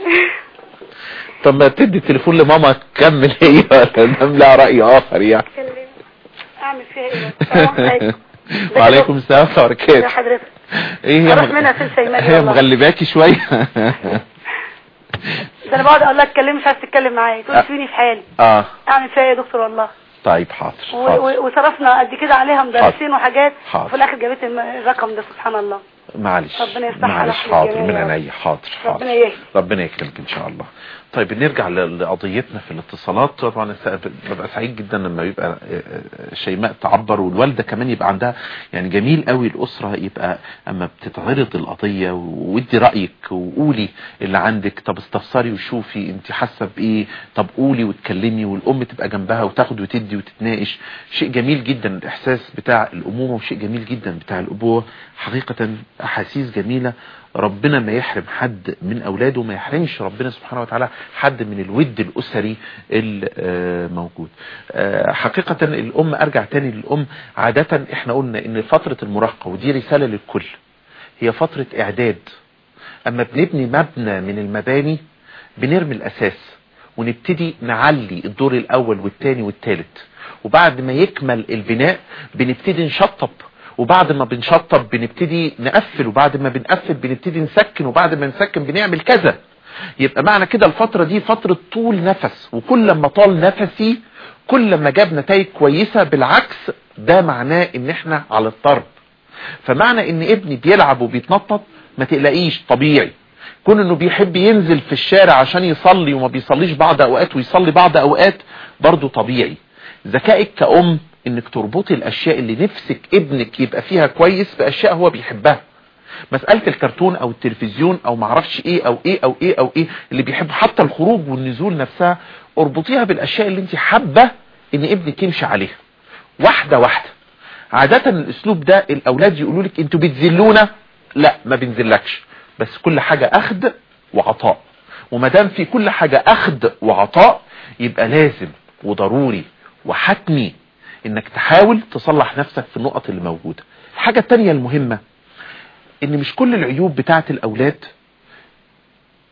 طب ما تدي التليفون لماما تكمل هي ولا نعمل لها رأي اخر يعني اعمل فيها ايه السلام عليكم وعليكم السلام ورحمة الله يا وبركاته حضرتك ايه هي أروح مغ- منها فين شيماء هي والله. مغلباكي شوية ده انا بقعد اقول لها اتكلمي مش عايز تتكلم معايا تقول أه. سيبيني في حالي اه اعمل فيها ايه يا دكتور والله طيب حاضر و- حاضر و- وصرفنا قد كده عليها مدرسين وحاجات حاضر. وفي الاخر جابت الم- الرقم ده سبحان الله معلش ربنا يفتح على معلش احنا حاضر الجميع من يا رب. عينيا حاضر حاضر ربنا يهدي ربنا يكرمك ان شاء الله طيب نرجع ل- لقضيتنا في الاتصالات طبعا الس- ببقى سعيد جدا لما يبقى آه، آه، شيماء تعبر والوالده كمان يبقى عندها يعني جميل قوي الاسره يبقى اما بتتعرض القضيه وادي رايك وقولي اللي عندك طب استفسري وشوفي انت حاسه بايه طب قولي واتكلمي والام تبقى جنبها وتاخد وتدي وتتناقش شيء جميل جدا الاحساس بتاع الامومه وشيء جميل جدا بتاع الابوه حقيقه احاسيس جميله ربنا ما يحرم حد من اولاده ما يحرمش ربنا سبحانه وتعالى حد من الود الاسري الموجود حقيقة الام ارجع تاني للام عادة احنا قلنا ان فترة المراهقة ودي رسالة للكل هي فترة اعداد اما بنبني مبنى من المباني بنرمي الاساس ونبتدي نعلي الدور الاول والثاني والثالث وبعد ما يكمل البناء بنبتدي نشطب وبعد ما بنشطب بنبتدي نقفل وبعد ما بنقفل بنبتدي نسكن وبعد ما نسكن بنعمل كذا يبقى معنى كده الفترة دي فترة طول نفس وكل ما طال نفسي كل ما جاب نتائج كويسة بالعكس ده معناه ان احنا على الطرب فمعنى ان ابني بيلعب وبيتنطط ما تقلقيش طبيعي كون انه بيحب ينزل في الشارع عشان يصلي وما بيصليش بعض اوقات ويصلي بعض اوقات برضه طبيعي ذكائك كأم انك تربطي الاشياء اللي نفسك ابنك يبقى فيها كويس باشياء هو بيحبها مسألة الكرتون او التلفزيون او معرفش ايه او ايه او ايه او ايه اللي بيحب حتى الخروج والنزول نفسها اربطيها بالاشياء اللي انت حابة ان ابنك يمشي عليها واحدة واحدة عادة الاسلوب ده الاولاد يقولوا لك انتوا بتذلونا لا ما بنزلكش بس كل حاجة اخد وعطاء وما دام في كل حاجة اخد وعطاء يبقى لازم وضروري وحتمي انك تحاول تصلح نفسك في النقط اللي موجودة الحاجة التانية المهمة ان مش كل العيوب بتاعت الاولاد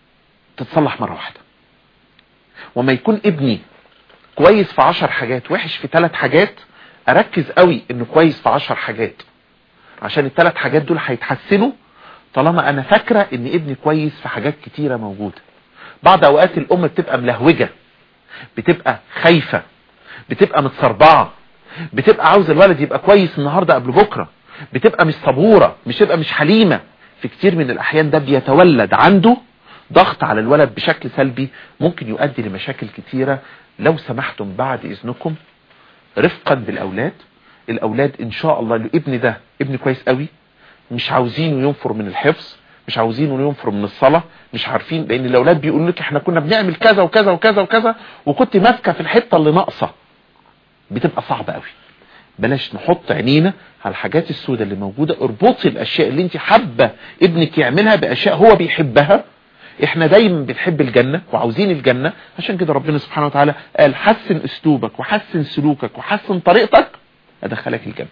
تتصلح مرة واحدة وما يكون ابني كويس في عشر حاجات وحش في ثلاث حاجات اركز قوي انه كويس في عشر حاجات عشان الثلاث حاجات دول هيتحسنوا طالما انا فاكرة ان ابني كويس في حاجات كتيرة موجودة بعض اوقات الام بتبقى ملهوجة بتبقى خايفة بتبقى متصربعة بتبقى عاوز الولد يبقى كويس النهاردة قبل بكرة بتبقى مش صبورة مش تبقى مش حليمة في كتير من الاحيان ده بيتولد عنده ضغط على الولد بشكل سلبي ممكن يؤدي لمشاكل كتيرة لو سمحتم بعد اذنكم رفقا بالاولاد الاولاد ان شاء الله الابن ده ابن كويس قوي مش عاوزينه ينفر من الحفظ مش عاوزينه ينفر من الصلاة مش عارفين لان الاولاد بيقولوا لك احنا كنا بنعمل كذا وكذا وكذا وكذا وكنت ماسكه في الحتة اللي ناقصه بتبقى صعبة قوي بلاش نحط عينينا على الحاجات السوداء اللي موجودة اربطي الاشياء اللي انت حابة ابنك يعملها باشياء هو بيحبها احنا دايما بنحب الجنة وعاوزين الجنة عشان كده ربنا سبحانه وتعالى قال حسن اسلوبك وحسن سلوكك وحسن طريقتك ادخلك الجنة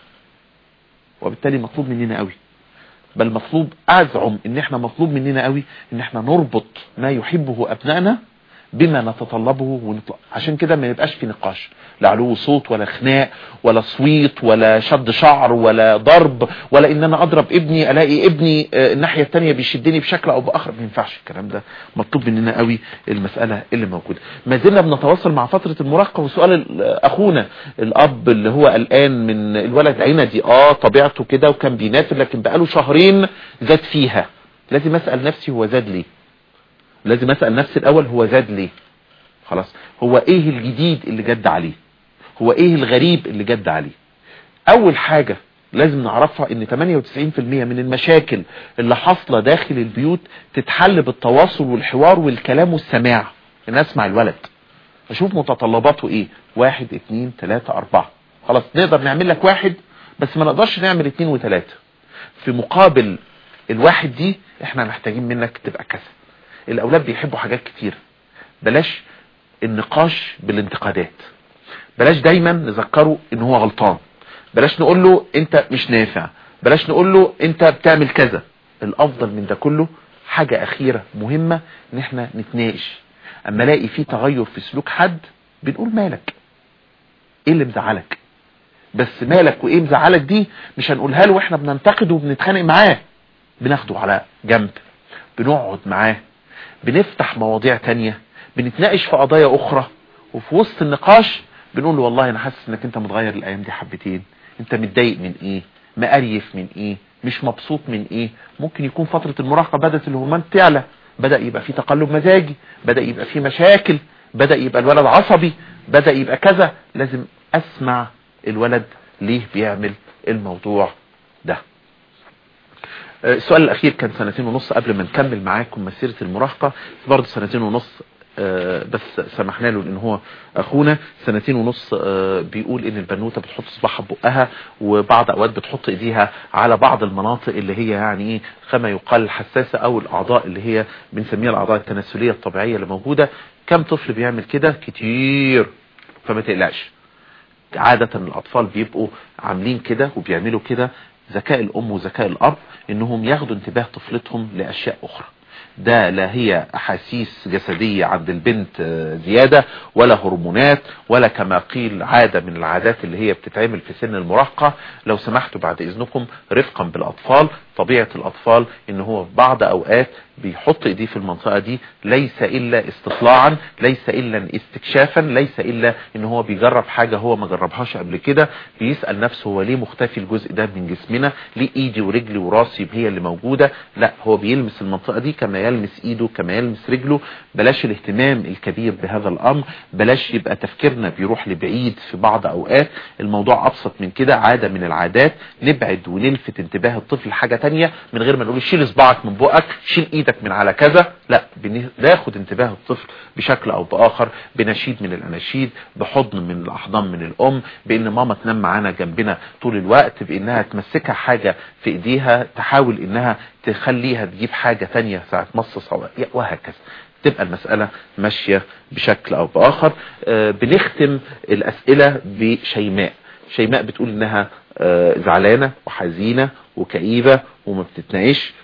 وبالتالي مطلوب مننا قوي بل مطلوب ازعم ان احنا مطلوب مننا قوي ان احنا نربط ما يحبه ابنائنا بما نتطلبه ونطلع عشان كده ما يبقاش في نقاش لا علو صوت ولا خناق ولا صويت ولا شد شعر ولا ضرب ولا ان انا اضرب ابني الاقي ابني آه، الناحية التانية بيشدني بشكل او باخر ما ينفعش الكلام ده مطلوب مننا قوي المسألة اللي موجودة ما زلنا بنتواصل مع فترة المراهقة وسؤال ال- اخونا الاب اللي هو قلقان من الولد عندي اه طبيعته كده وكان بينافر لكن بقاله شهرين زاد فيها لازم اسأل نفسي هو زاد ليه لازم اسأل نفسي الاول هو زاد ليه خلاص هو ايه الجديد اللي جد عليه هو ايه الغريب اللي جد عليه اول حاجة لازم نعرفها ان 98% من المشاكل اللي حاصلة داخل البيوت تتحل بالتواصل والحوار والكلام والسماع ان اسمع الولد اشوف متطلباته ايه واحد اتنين تلاتة اربعة خلاص نقدر نعمل لك واحد بس ما نقدرش نعمل اتنين وتلاتة في مقابل الواحد دي احنا محتاجين منك تبقى كذا الاولاد بيحبوا حاجات كتير بلاش النقاش بالانتقادات بلاش دايما نذكره ان هو غلطان بلاش نقول له انت مش نافع بلاش نقول له انت بتعمل كذا الافضل من ده كله حاجة اخيرة مهمة ان احنا نتناقش اما الاقي في تغير في سلوك حد بنقول مالك ايه اللي مزعلك بس مالك وايه مزعلك دي مش هنقولها له واحنا بننتقده وبنتخانق معاه بناخده على جنب بنقعد معاه بنفتح مواضيع تانية بنتناقش في قضايا اخرى وفي وسط النقاش بنقول له والله انا حاسس انك انت متغير الايام دي حبتين انت متضايق من ايه مقريف من ايه مش مبسوط من ايه ممكن يكون فترة المراهقة بدأت الهرمونات تعلى بدأ يبقى في تقلب مزاجي بدأ يبقى في مشاكل بدأ يبقى الولد عصبي بدأ يبقى كذا لازم اسمع الولد ليه بيعمل الموضوع ده آه، السؤال الاخير كان سنتين ونص قبل ما نكمل معاكم مسيرة المراهقة برضه سنتين ونص آه، بس سمحنا له ان هو اخونا سنتين ونص آه، بيقول ان البنوته بتحط صباعها ببقها وبعض اوقات بتحط ايديها على بعض المناطق اللي هي يعني ايه كما يقال حساسه او الاعضاء اللي هي بنسميها الاعضاء التناسليه الطبيعيه اللي موجوده كم طفل بيعمل كده كتير فما تقلقش عادة الأطفال بيبقوا عاملين كده وبيعملوا كده ذكاء الأم وذكاء الأب إنهم ياخدوا انتباه طفلتهم لأشياء أخرى ده لا هي أحاسيس جسدية عند البنت آه، زيادة ولا هرمونات ولا كما قيل عادة من العادات اللي هي بتتعمل في سن المراهقة لو سمحتوا بعد إذنكم رفقا بالأطفال طبيعة الأطفال إن هو في بعض أوقات بيحط إيديه في المنطقة دي ليس إلا استطلاعا ليس إلا استكشافا ليس إلا إن هو بيجرب حاجة هو ما جربهاش قبل كده بيسأل نفسه هو ليه مختفي الجزء ده من جسمنا ليه إيدي ورجلي وراسي هي اللي موجودة لا هو بيلمس المنطقة دي كما يلمس إيده كما يلمس رجله بلاش الاهتمام الكبير بهذا الأمر بلاش يبقى تفكيرنا بيروح لبعيد في بعض أوقات الموضوع أبسط من كده عادة من العادات نبعد ونلفت انتباه الطفل حاجة تانية من غير ما نقول شيل صباعك من بقك شيل ايدك من على كذا لا بناخد انتباه الطفل بشكل او باخر بنشيد من الاناشيد بحضن من الاحضان من الام بان ماما تنام معانا جنبنا طول الوقت بانها تمسكها حاجة في ايديها تحاول انها تخليها تجيب حاجة تانية ساعة مصص أو وهكذا تبقى المسألة ماشية بشكل او باخر آه، بنختم الاسئلة بشيماء شيماء بتقول انها آه، زعلانة وحزينة وكئيبة وما بتتناقش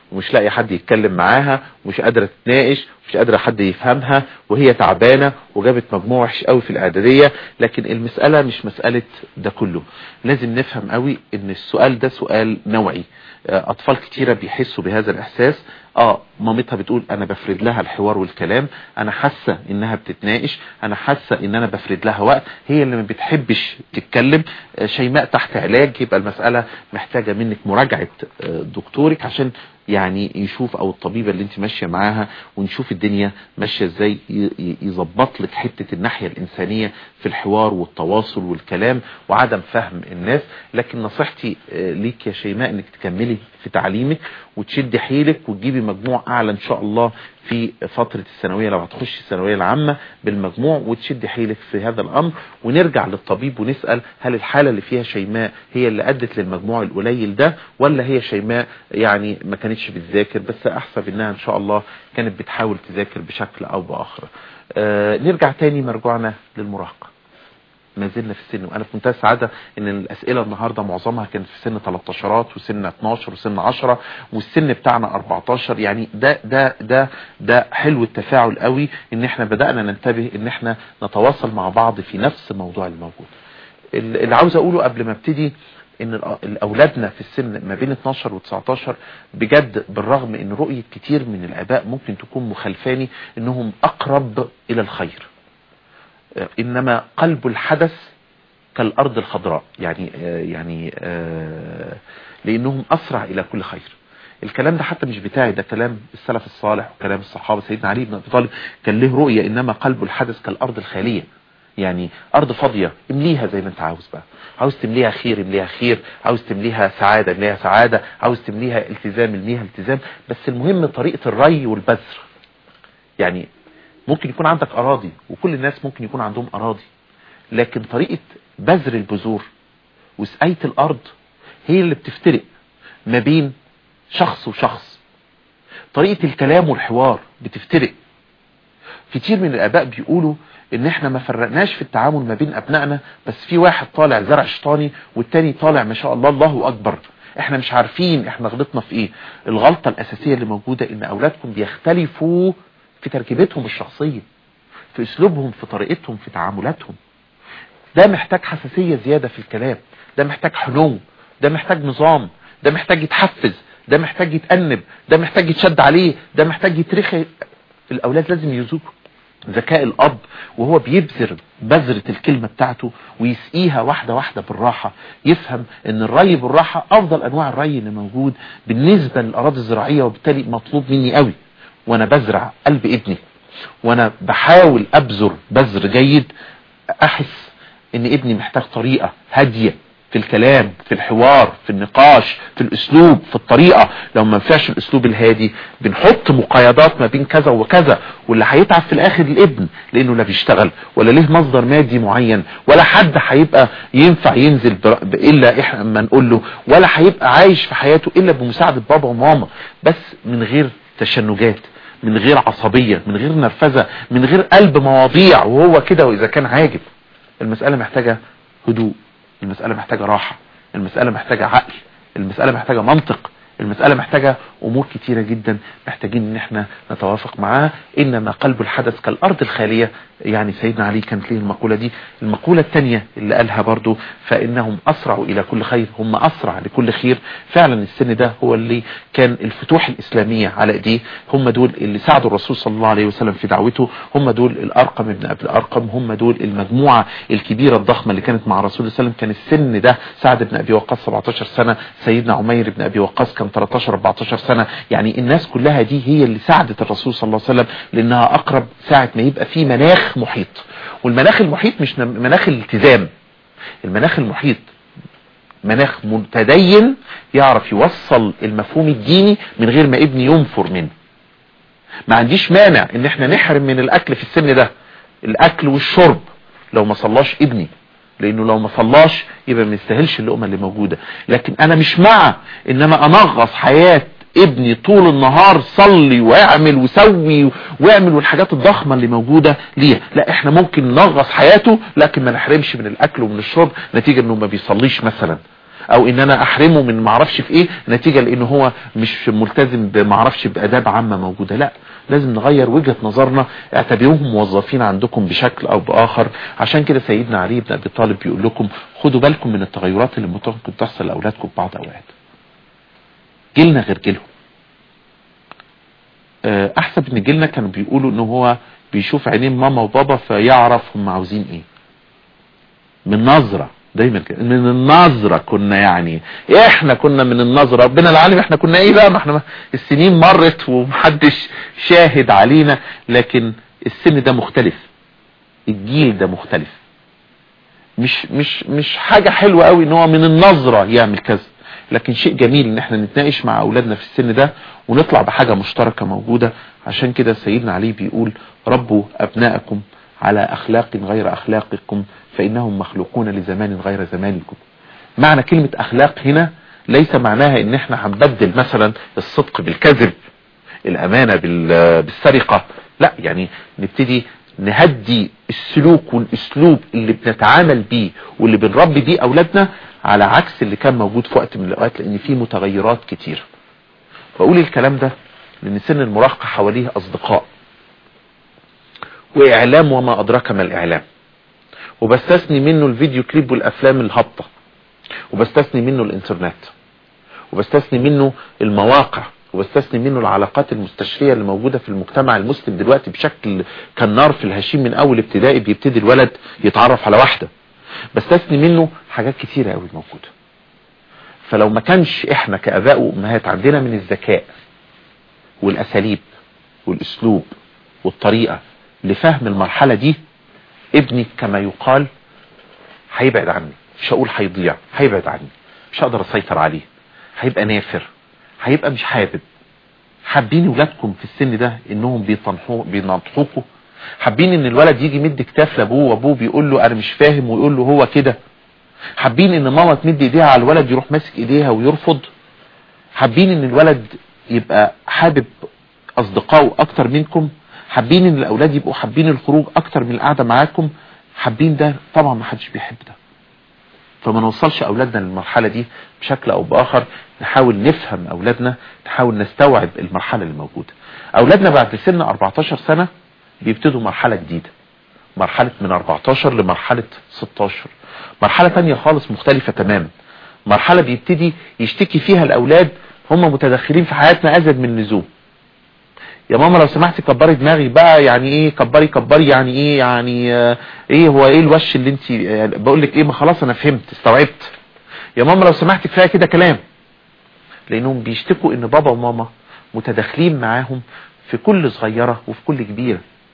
ومش لاقي حد يتكلم معاها ومش قادرة تتناقش ومش قادرة حد يفهمها وهي تعبانة وجابت مجموع وحش قوي في الاعدادية لكن المسألة مش مسألة ده كله لازم نفهم قوي ان السؤال ده سؤال نوعي آه، اطفال كتيرة بيحسوا بهذا الاحساس اه مامتها بتقول انا بفرد لها الحوار والكلام انا حاسة انها بتتناقش انا حاسة ان انا بفرد لها وقت هي اللي ما بتحبش تتكلم آه، شيماء تحت علاج يبقى المسألة محتاجة منك مراجعة آه، دكتورك عشان يعني يشوف او الطبيبة اللي انت ماشية معاها ونشوف الدنيا ماشية ازاي ي- ي- يظبط لك حتة الناحية الانسانية في الحوار والتواصل والكلام وعدم فهم الناس لكن نصيحتي آه، ليك يا شيماء انك تكملي في تعليمك وتشدي حيلك وتجيبي مجموع اعلى ان شاء الله في فترة الثانوية لو هتخش الثانوية العامة بالمجموع وتشدي حيلك في هذا الامر ونرجع للطبيب ونسأل هل الحالة اللي فيها شيماء هي اللي ادت للمجموع القليل ده ولا هي شيماء يعني ما كانتش بتذاكر بس احسب انها ان شاء الله كانت بتحاول تذاكر بشكل او باخر آه نرجع تاني مرجوعنا للمراهقة ما زلنا في السن وانا في منتهى السعاده ان الاسئله النهارده معظمها كانت في سن 13 وسن 12 وسن 10 والسن بتاعنا 14 يعني ده ده ده ده حلو التفاعل قوي ان احنا بدانا ننتبه ان احنا نتواصل مع بعض في نفس الموضوع الموجود ال- اللي عاوز اقوله قبل ما ابتدي ان الأ- اولادنا في السن ما بين 12 و19 بجد بالرغم ان رؤيه كتير من الاباء ممكن تكون مخالفاني انهم اقرب الى الخير انما قلب الحدث كالارض الخضراء يعني آه، يعني آه، لانهم اسرع الى كل خير الكلام ده حتى مش بتاعي ده كلام السلف الصالح وكلام الصحابه سيدنا علي بن ابي طالب كان له رؤيه انما قلب الحدث كالارض الخاليه يعني ارض فاضيه امليها زي ما انت عاوز بقى عاوز تمليها خير امليها خير عاوز تمليها سعاده امليها سعاده عاوز تمليها التزام امليها التزام بس المهم طريقه الري والبذر يعني ممكن يكون عندك اراضي وكل الناس ممكن يكون عندهم اراضي لكن طريقة بذر البذور وسقاية الارض هي اللي بتفترق ما بين شخص وشخص طريقة الكلام والحوار بتفترق كتير من الاباء بيقولوا ان احنا ما فرقناش في التعامل ما بين ابنائنا بس في واحد طالع زرع شيطاني والتاني طالع ما شاء الله الله اكبر احنا مش عارفين احنا غلطنا في ايه الغلطة الاساسية اللي موجودة ان اولادكم بيختلفوا في تركيبتهم الشخصية في اسلوبهم في طريقتهم في تعاملاتهم ده محتاج حساسية زيادة في الكلام ده محتاج حنو ده محتاج نظام ده محتاج يتحفز ده محتاج يتأنب ده محتاج يتشد عليه ده محتاج يترخي الاولاد لازم يذوقوا ذكاء الاب وهو بيبذر بذرة الكلمة بتاعته ويسقيها واحدة واحدة بالراحة يفهم ان الري بالراحة افضل انواع الري اللي موجود بالنسبة للاراضي الزراعية وبالتالي مطلوب مني قوي وانا بزرع قلب ابني وانا بحاول ابذر بذر جيد احس ان ابني محتاج طريقة هادية في الكلام في الحوار في النقاش في الاسلوب في الطريقة لو ما ينفعش الاسلوب الهادي بنحط مقايضات ما بين كذا وكذا واللي هيتعب في الاخر الابن لانه لا بيشتغل ولا ليه مصدر مادي معين ولا حد هيبقى ينفع ينزل بر- ب- الا احنا اما نقول له ولا هيبقى عايش في حياته الا بمساعدة بابا وماما بس من غير تشنجات من غير عصبية من غير نرفزة من غير قلب مواضيع وهو كده واذا كان عاجب المسألة محتاجة هدوء المسألة محتاجة راحة المسألة محتاجة عقل المسألة محتاجة منطق المسألة محتاجة أمور كتيرة جدا محتاجين إن احنا نتوافق معاها إنما قلب الحدث كالأرض الخالية يعني سيدنا علي كانت ليه المقولة دي المقولة التانية اللي قالها برضو فإنهم أسرعوا إلى كل خير هم أسرع لكل خير فعلا السن ده هو اللي كان الفتوح الإسلامية على إيديه هم دول اللي ساعدوا الرسول صلى الله عليه وسلم في دعوته هم دول الأرقم ابن أبي الأرقم هم دول المجموعة الكبيرة الضخمة اللي كانت مع الرسول صلى الله عليه وسلم كان السن ده سعد بن أبي وقاص 17 سنة سيدنا عمير بن أبي وقاص كان 13 14 سنة يعني الناس كلها دي هي اللي ساعدت الرسول صلى الله عليه وسلم لأنها أقرب ساعة ما يبقى في مناخ محيط والمناخ المحيط مش مناخ الالتزام المناخ المحيط مناخ متدين يعرف يوصل المفهوم الديني من غير ما ابني ينفر منه ما عنديش مانع ان احنا نحرم من الاكل في السن ده الاكل والشرب لو ما صلاش ابني لانه لو ما صلاش يبقى ما يستاهلش اللقمه اللي موجوده لكن انا مش مع انما انغص حياه ابني طول النهار صلي واعمل وسوي واعمل والحاجات الضخمه اللي موجوده ليها لا احنا ممكن ننغص حياته لكن ما نحرمش من الاكل ومن الشرب نتيجه انه ما بيصليش مثلا او ان انا احرمه من معرفش في ايه نتيجة لان هو مش ملتزم بمعرفش باداب عامة موجودة لا لازم نغير وجهة نظرنا اعتبروهم موظفين عندكم بشكل او باخر عشان كده سيدنا علي بن ابي طالب بيقول لكم خدوا بالكم من التغيرات اللي ممكن تحصل لاولادكم في بعض اوقات جيلنا غير جيلهم آه، احسب ان جيلنا كانوا بيقولوا ان هو بيشوف عينين ماما وبابا فيعرف هم عاوزين ايه من نظرة دايما كده من النظرة كنا يعني احنا كنا من النظرة ربنا العالم احنا كنا ايه بقى ما احنا ما- السنين مرت ومحدش شاهد علينا لكن السن ده مختلف الجيل ده مختلف مش مش مش حاجة حلوة قوي ان هو من النظرة يعمل كذا لكن شيء جميل ان احنا نتناقش مع اولادنا في السن ده ونطلع بحاجة مشتركة موجودة عشان كده سيدنا علي بيقول ربوا ابناءكم على اخلاق غير اخلاقكم فانهم مخلوقون لزمان غير زمانكم معنى كلمة اخلاق هنا ليس معناها ان احنا هنبدل مثلا الصدق بالكذب الامانة بال- بالسرقة لا يعني نبتدي نهدي السلوك والاسلوب اللي بنتعامل بيه واللي بنربي بيه اولادنا على عكس اللي كان موجود في وقت من الاوقات لان في متغيرات كتير بقول الكلام ده لان سن المراهقة حواليه اصدقاء واعلام وما ادراك ما الاعلام وبستثني منه الفيديو كليب والافلام الهابطة وبستثني منه الانترنت وبستثني منه المواقع وبستثني منه العلاقات المستشفية اللي موجودة في المجتمع المسلم دلوقتي بشكل كالنار في الهشيم من اول ابتدائي بيبتدي الولد يتعرف على واحدة بستثني منه حاجات كتيرة قوي موجودة فلو ما كانش احنا كاباء وامهات عندنا من الذكاء والاساليب والاسلوب والطريقة لفهم المرحلة دي ابني كما يقال هيبعد عني مش هقول هيضيع هيبعد عني مش هقدر اسيطر عليه هيبقى نافر هيبقى مش حابب حابين ولادكم في السن ده انهم بيطنحوا بينطحوكوا حابين ان الولد يجي يمد كتاف لابوه وابوه بيقول له انا مش فاهم ويقول له هو كده حابين ان ماما تمد ايديها على الولد يروح ماسك ايديها ويرفض حابين ان الولد يبقى حابب اصدقائه اكتر منكم حابين ان الاولاد يبقوا حابين الخروج اكتر من القعده معاكم حابين ده طبعا ما حدش بيحب ده فما نوصلش اولادنا للمرحله دي بشكل او باخر نحاول نفهم اولادنا نحاول نستوعب المرحله اللي موجوده اولادنا بعد سن 14 سنه بيبتدوا مرحله جديده مرحله من 14 لمرحله 16 مرحله تانية خالص مختلفه تماما مرحله بيبتدي يشتكي فيها الاولاد هم متدخلين في حياتنا ازيد من اللزوم يا ماما لو سمحتي كبري دماغي بقى يعني ايه كبري كبري يعني ايه يعني آه ايه هو ايه الوش اللي انت آه بقول لك ايه ما خلاص انا فهمت استوعبت يا ماما لو سمحتي كفايه كده كلام لانهم بيشتكوا ان بابا وماما متداخلين معاهم في كل صغيره وفي كل كبيره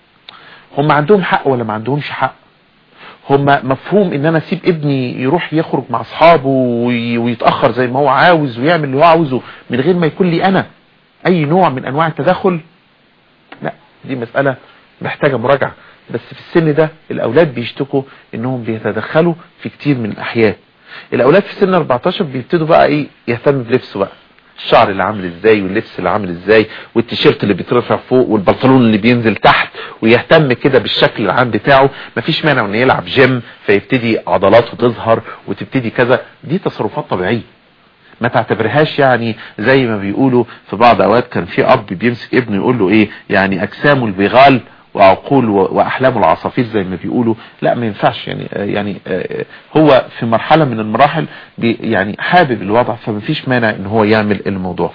هم عندهم حق ولا ما عندهمش حق هم مفهوم ان انا اسيب ابني يروح يخرج مع اصحابه وي- ويتاخر زي ما هو عاوز ويعمل اللي هو عاوزه من غير ما يكون لي انا اي نوع من انواع التدخل لا دي مسألة محتاجة مراجعة بس في السن ده الاولاد بيشتكوا انهم بيتدخلوا في كتير من الاحيان الاولاد في سن 14 بيبتدوا بقى ايه يهتموا بلبسه بقى الشعر اللي عامل ازاي واللبس اللي عامل ازاي والتيشيرت اللي بيترفع فوق والبنطلون اللي بينزل تحت ويهتم كده بالشكل العام بتاعه مفيش مانع انه يلعب جيم فيبتدي عضلاته تظهر وتبتدي كذا دي تصرفات طبيعيه ما تعتبرهاش يعني زي ما بيقولوا في بعض اوقات كان في اب بيمسك ابنه يقول له ايه يعني اجسام البغال وعقول و- واحلام العصافير زي ما بيقولوا لا ما ينفعش يعني آه، يعني آه، هو في مرحلة من المراحل بي يعني حابب الوضع فما فيش مانع ان هو يعمل الموضوع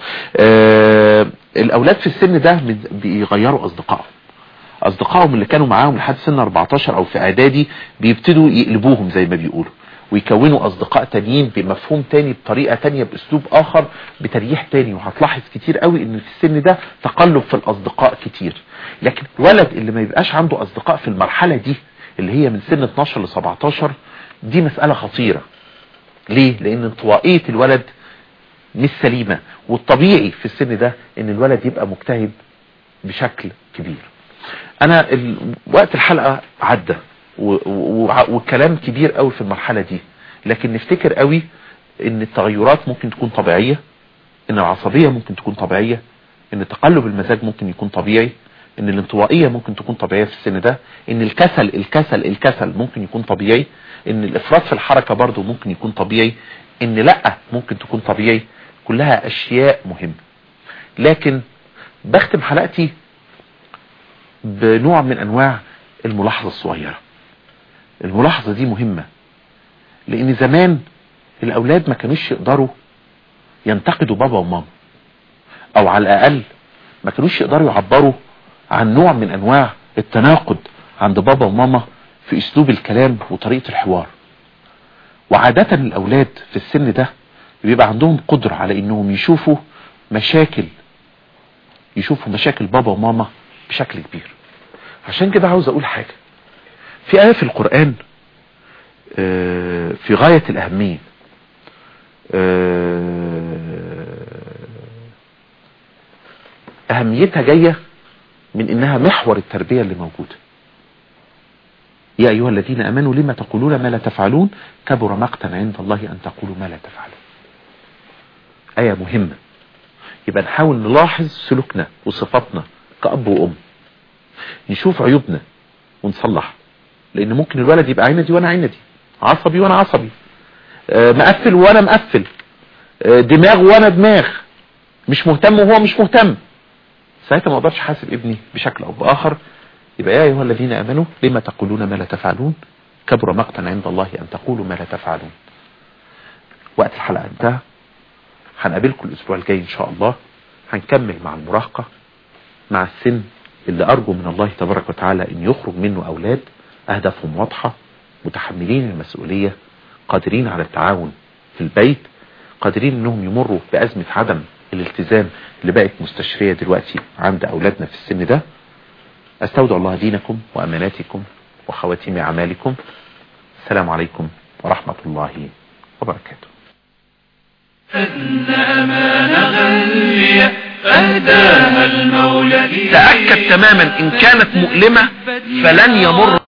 آه، الاولاد في السن ده من- بيغيروا اصدقائهم اصدقائهم اللي كانوا معاهم لحد سن 14 او في اعدادي بيبتدوا يقلبوهم زي ما بيقولوا ويكونوا اصدقاء تانيين بمفهوم تاني بطريقة تانية باسلوب اخر بتريح تاني وهتلاحظ كتير قوي ان في السن ده تقلب في الاصدقاء كتير لكن الولد اللي ما يبقاش عنده اصدقاء في المرحلة دي اللي هي من سن 12 ل 17 دي مسألة خطيرة ليه لان انطوائية الولد مش سليمة والطبيعي في السن ده ان الولد يبقى مجتهد بشكل كبير انا ال... وقت الحلقة عدى و... و... والكلام كبير قوي في المرحلة دي لكن نفتكر قوي ان التغيرات ممكن تكون طبيعية ان العصبية ممكن تكون طبيعية ان تقلب المزاج ممكن يكون طبيعي ان الانطوائية ممكن تكون طبيعية في السن ده ان الكسل الكسل الكسل ممكن يكون طبيعي ان الافراط في الحركة برضو ممكن يكون طبيعي ان لا ممكن تكون طبيعي كلها اشياء مهمة لكن بختم حلقتي بنوع من انواع الملاحظة الصغيرة الملاحظة دي مهمة لان زمان الاولاد ما كانوش يقدروا ينتقدوا بابا وماما او على الاقل ما كانوش يقدروا يعبروا عن نوع من انواع التناقض عند بابا وماما في اسلوب الكلام وطريقة الحوار وعادة الاولاد في السن ده بيبقى عندهم قدرة على انهم يشوفوا مشاكل يشوفوا مشاكل بابا وماما بشكل كبير عشان كده عاوز اقول حاجة في آية في القرآن في غاية الأهمية أهميتها جاية من إنها محور التربية اللي موجودة يا أيها الذين أمنوا لما تقولون ما لا تفعلون كبر مقتا عند الله أن تقولوا ما لا تفعلون آية مهمة يبقى نحاول نلاحظ سلوكنا وصفاتنا كأب وأم نشوف عيوبنا ونصلح لأن ممكن الولد يبقى عندي وأنا عندي عصبي وأنا عصبي آه مقفل وأنا مقفل آه دماغ وأنا دماغ مش مهتم وهو مش مهتم ساعتها ما اقدرش حاسب ابني بشكل او باخر يبقى يا ايها الذين امنوا لما تقولون ما لا تفعلون كبر مقتا عند الله ان تقولوا ما لا تفعلون وقت الحلقه انتهى هنقابلكم الاسبوع الجاي ان شاء الله هنكمل مع المراهقه مع السن اللي ارجو من الله تبارك وتعالى ان يخرج منه اولاد اهدافهم واضحه متحملين المسؤوليه قادرين على التعاون في البيت قادرين انهم يمروا بازمه عدم الالتزام اللي بقت مستشرية دلوقتي عند أولادنا في السن ده أستودع الله دينكم وأماناتكم وخواتيم أعمالكم السلام عليكم ورحمة الله وبركاته أن أمان غالية أهداها المولى تأكد تماما إن كانت مؤلمة فلن يمر